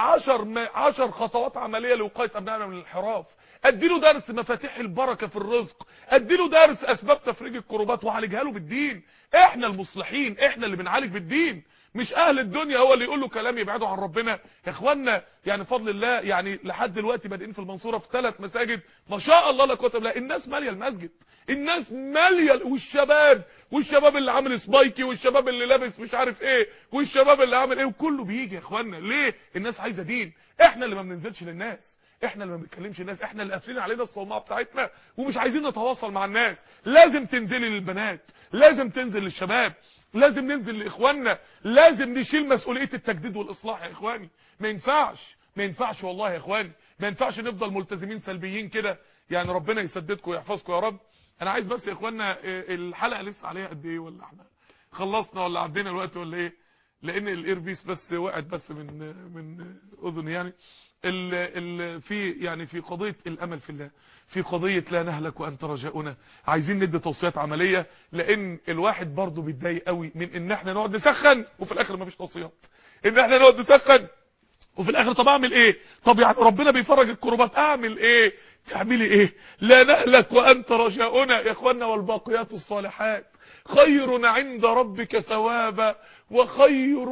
عشر عشر خطوات عملية لوقاية ابنائنا من الانحراف اديله درس مفاتيح البركة في الرزق اديله درس اسباب تفريج الكروبات وعالجها له بالدين احنا المصلحين احنا اللي بنعالج بالدين مش اهل الدنيا هو اللي يقول له كلام يبعده عن ربنا يا اخوانا يعني فضل الله يعني لحد دلوقتي بادئين في المنصوره في ثلاث مساجد ما شاء الله لا قوه الا بالله الناس ماليه المسجد الناس ماليه والشباب والشباب اللي عامل سبايكي والشباب اللي لابس مش عارف ايه والشباب اللي عامل ايه وكله بيجي يا اخوانا ليه الناس عايزه دين احنا اللي ما بننزلش للناس احنا اللي ما بنتكلمش الناس احنا اللي قافلين علينا الصومعه بتاعتنا ومش عايزين نتواصل مع الناس لازم تنزلي للبنات لازم تنزل للشباب لازم ننزل لاخواننا لازم نشيل مسؤوليه التجديد والاصلاح يا اخواني ما ينفعش ما ينفعش والله يا اخواني ما ينفعش نفضل ملتزمين سلبيين كده يعني ربنا يسددكم ويحفظكم يا رب انا عايز بس يا اخواننا الحلقه لسه عليها قد ايه ولا احنا خلصنا ولا عدينا الوقت ولا ايه لان الايربيس بس وقعت بس من من اذني يعني ال ال في يعني في قضيه الامل في الله في قضيه لا نهلك وانت رجاؤنا عايزين ندي توصيات عمليه لان الواحد برضه بيتضايق قوي من ان احنا نقعد نسخن وفي الاخر مفيش توصيات ان احنا نقعد نسخن وفي الاخر طب اعمل ايه طب يعني ربنا بيفرج الكربات اعمل ايه تعملي ايه لا نهلك وانت رجاؤنا يا اخوانا والباقيات الصالحات خير عند ربك ثوابا وخير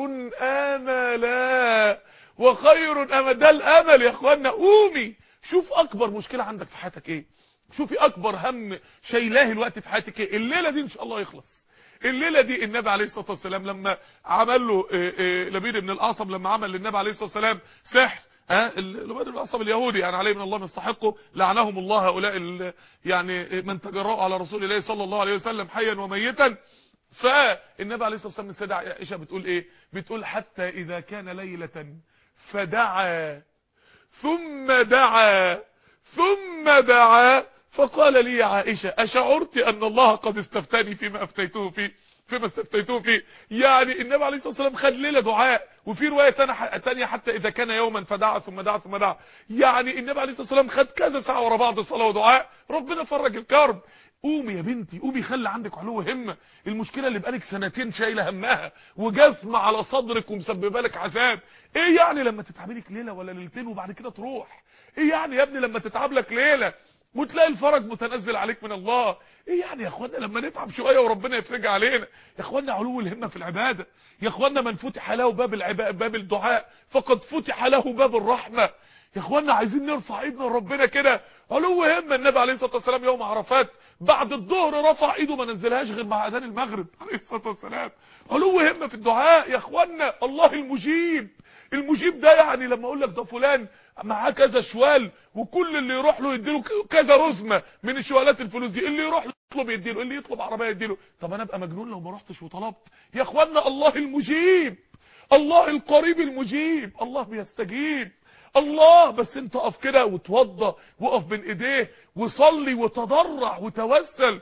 املا وخير امل ده الامل يا اخوانا قومي شوف اكبر مشكلة عندك في حياتك ايه شوفي اكبر هم شايلاه الوقت في حياتك ايه الليلة دي ان شاء الله يخلص الليلة دي النبي عليه الصلاة والسلام لما عمل له لبيد بن الاعصم لما عمل للنبي عليه الصلاة والسلام سحر ها لبيد بن الاعصم اليهودي يعني عليه من الله مستحقه لعنهم الله هؤلاء يعني من تجرؤوا على رسول الله صلى الله عليه وسلم حيا وميتا فالنبي عليه الصلاة والسلام من السيدة عائشة بتقول ايه بتقول حتى اذا كان ليلة فدعا ثم دعا ثم دعا فقال لي يا عائشة أشعرت أن الله قد استفتاني فيما أفتيته فيه فيما استفتيته فيه يعني النبي عليه الصلاة والسلام خد ليلة دعاء وفي رواية تانية حتى إذا كان يوما فدعا ثم دعا ثم دعا يعني النبي عليه الصلاة والسلام خد كذا ساعة ورا بعض صلاة ودعاء ربنا فرج الكرب قومي يا بنتي قومي خلي عندك علو همة المشكلة اللي بقالك سنتين شايلة همها وجثمة على صدرك ومسببه لك عذاب ايه يعني لما تتعب لك ليلة ولا ليلتين وبعد كده تروح ايه يعني يا ابني لما تتعب لك ليلة وتلاقي الفرج متنزل عليك من الله ايه يعني يا اخوانا لما نتعب شوية وربنا يفرج علينا يا اخوانا علو الهمة في العبادة يا اخوانا من فتح له باب العباء باب الدعاء فقد فتح له باب الرحمة يا اخوانا عايزين نرفع ايدنا لربنا كده علو همه النبي عليه الصلاه والسلام يوم عرفات بعد الظهر رفع ايده ما نزلهاش غير مع اذان المغرب عليه الصلاه والسلام علو همه في الدعاء يا اخوانا الله المجيب المجيب ده يعني لما اقول لك ده فلان معاه كذا شوال وكل اللي يروح له يديله كذا رزمه من الشوالات الفلوس دي اللي يروح له يطلب يديله اللي يطلب عربيه يديله طب انا ابقى مجنون لو ما رحتش وطلبت يا اخوانا الله المجيب الله القريب المجيب الله بيستجيب الله بس انت اقف كده وتوضى وقف بين ايديه وصلي وتضرع وتوسل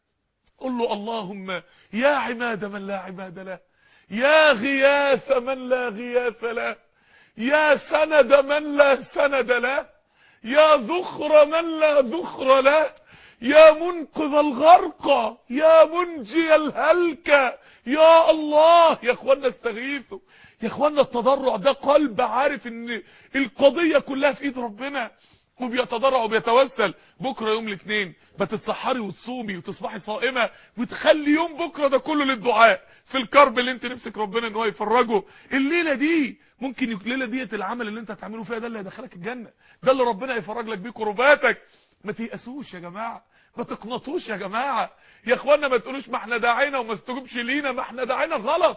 قل له اللهم يا عماد من لا عماد له يا غياث من لا غياث له يا سند من لا سند له يا ذخر من لا ذخر له يا منقذ الغرق يا منجي الهلك يا الله يا اخوانا استغيثوا يا اخوانا التضرع ده قلب عارف ان القضية كلها في ايد ربنا وبيتضرع وبيتوسل بكرة يوم الاثنين بتتسحري وتصومي وتصبحي صائمة وتخلي يوم بكرة ده كله للدعاء في الكرب اللي انت نفسك ربنا ان هو يفرجه الليلة دي ممكن الليلة ديت العمل اللي انت هتعمله فيها ده اللي هيدخلك الجنة ده اللي ربنا يفرج لك بيه كرباتك ما تيأسوش يا جماعة ما تقنطوش يا جماعة يا اخوانا ما تقولوش ما احنا داعينا وما استجبش لينا ما احنا داعينا غلط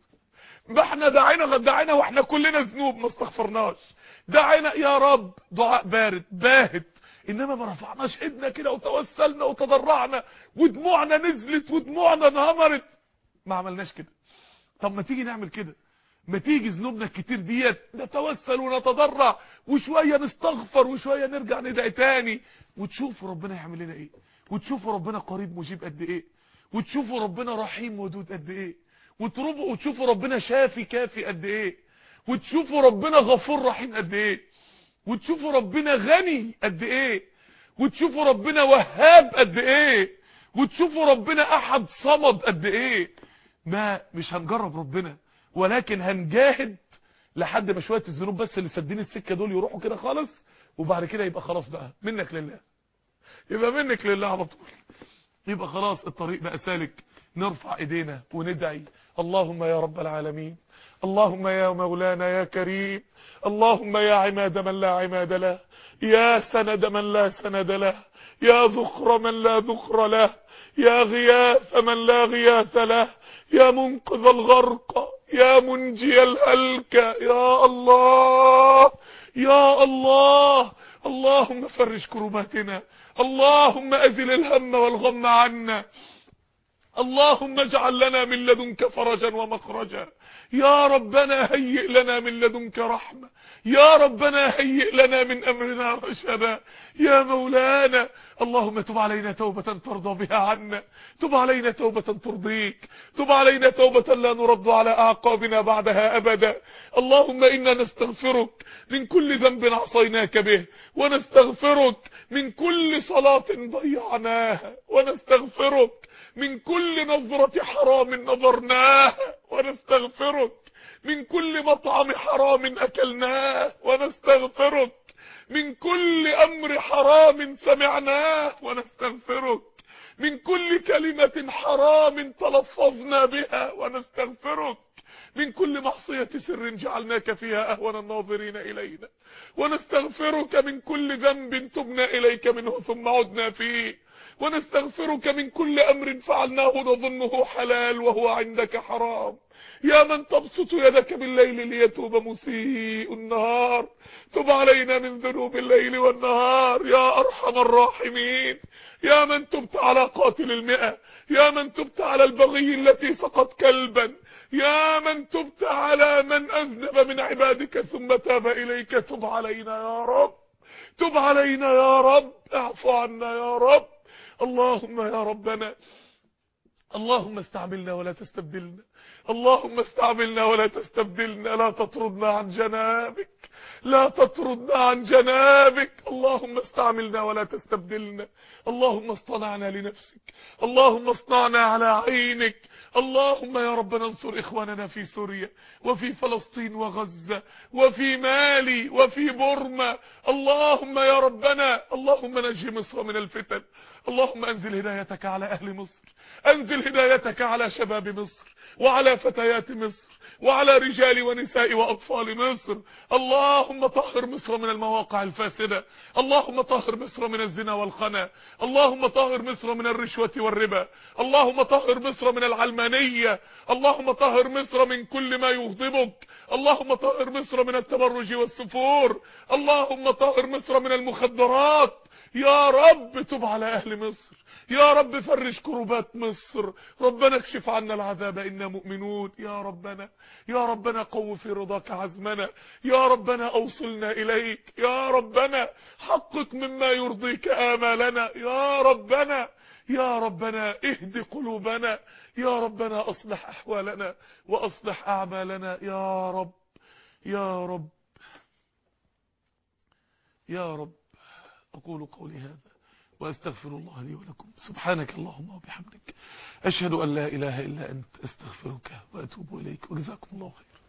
ما احنا داعينا داعينا واحنا كلنا ذنوب ما استغفرناش داعينا يا رب دعاء بارد باهت انما ما رفعناش ايدنا كده وتوسلنا وتضرعنا ودموعنا نزلت ودموعنا انهمرت ما عملناش كده طب ما تيجي نعمل كده ما تيجي ذنوبنا الكتير ديت نتوسل ونتضرع وشويه نستغفر وشويه نرجع ندعي تاني وتشوفوا ربنا يعمل لنا ايه وتشوفوا ربنا قريب مجيب قد ايه وتشوفوا ربنا رحيم ودود قد ايه وتربوا وتشوفوا ربنا شافي كافي قد ايه وتشوفوا ربنا غفور رحيم قد ايه وتشوفوا ربنا غني قد ايه وتشوفوا ربنا وهاب قد ايه وتشوفوا ربنا احد صمد قد ايه ما مش هنجرب ربنا ولكن هنجاهد لحد ما شويه الذنوب بس اللي سدين السكه دول يروحوا كده خالص وبعد كده يبقى خلاص بقى منك لله يبقى منك لله على طول يبقى خلاص الطريق بقى سالك نرفع ايدينا وندعي اللهم يا رب العالمين اللهم يا مولانا يا كريم اللهم يا عماد من لا عماد له يا سند من لا سند له يا ذخر من لا ذخر له يا غياث من لا غياث له يا منقذ الغرق يا منجي الهلك يا الله يا الله اللهم فرج كرباتنا اللهم أزل الهم والغم عنا اللهم اجعل لنا من لدنك فرجا ومخرجا يا ربنا هيئ لنا من لدنك رحمة يا ربنا هيئ لنا من أمرنا رشدا يا مولانا اللهم تب علينا توبة ترضى بها عنا تب علينا توبة ترضيك تب علينا توبة لا نرد على أعقابنا بعدها أبدا اللهم إنا نستغفرك من كل ذنب عصيناك به ونستغفرك من كل صلاة ضيعناها ونستغفرك من كل نظرة حرام نظرناها ونستغفرك من كل مطعم حرام أكلناه ونستغفرك من كل أمر حرام سمعناه ونستغفرك من كل كلمة حرام تلفظنا بها ونستغفرك من كل معصية سر جعلناك فيها أهون الناظرين إلينا ونستغفرك من كل ذنب تبنا إليك منه ثم عدنا فيه ونستغفرك من كل أمر فعلناه نظنه حلال وهو عندك حرام يا من تبسط يدك بالليل ليتوب مسيء النهار تب علينا من ذنوب الليل والنهار يا أرحم الراحمين يا من تبت على قاتل المئة يا من تبت على البغي التي سقط كلبا يا من تبت على من أذنب من عبادك ثم تاب إليك تب علينا يا رب تب علينا يا رب اعفو عنا يا رب اللهم يا ربنا اللهم استعملنا ولا تستبدلنا اللهم استعملنا ولا تستبدلنا لا تطردنا عن جنابك لا تطردنا عن جنابك اللهم استعملنا ولا تستبدلنا اللهم اصطنعنا لنفسك اللهم اصنعنا على عينك اللهم يا ربنا انصر إخواننا في سوريا وفي فلسطين وغزة وفي مالي وفي بورما اللهم يا ربنا اللهم نجي مصر من الفتن اللهم انزل هدايتك على أهل مصر انزل هدايتك على شباب مصر وعلى فتيات مصر وعلى رجال ونساء وأطفال مصر اللهم طهر مصر من المواقع الفاسدة اللهم طهر مصر من الزنا والخنا اللهم طهر مصر من الرشوة والربا اللهم طهر مصر من العلمانية اللهم طهر مصر من كل ما يغضبك اللهم طهر مصر من التبرج والسفور اللهم طهر مصر من المخدرات يا رب تب على أهل مصر يا رب فرج كربات مصر ربنا اكشف عنا العذاب إنا مؤمنون يا ربنا يا ربنا قو في رضاك عزمنا يا ربنا أوصلنا إليك يا ربنا حقق مما يرضيك آمالنا يا ربنا يا ربنا اهد قلوبنا يا ربنا أصلح أحوالنا وأصلح أعمالنا يا رب يا رب يا رب أقول قولي هذا وأستغفر الله لي ولكم سبحانك اللهم وبحمدك أشهد أن لا إله إلا أنت أستغفرك وأتوب إليك وجزاكم الله خير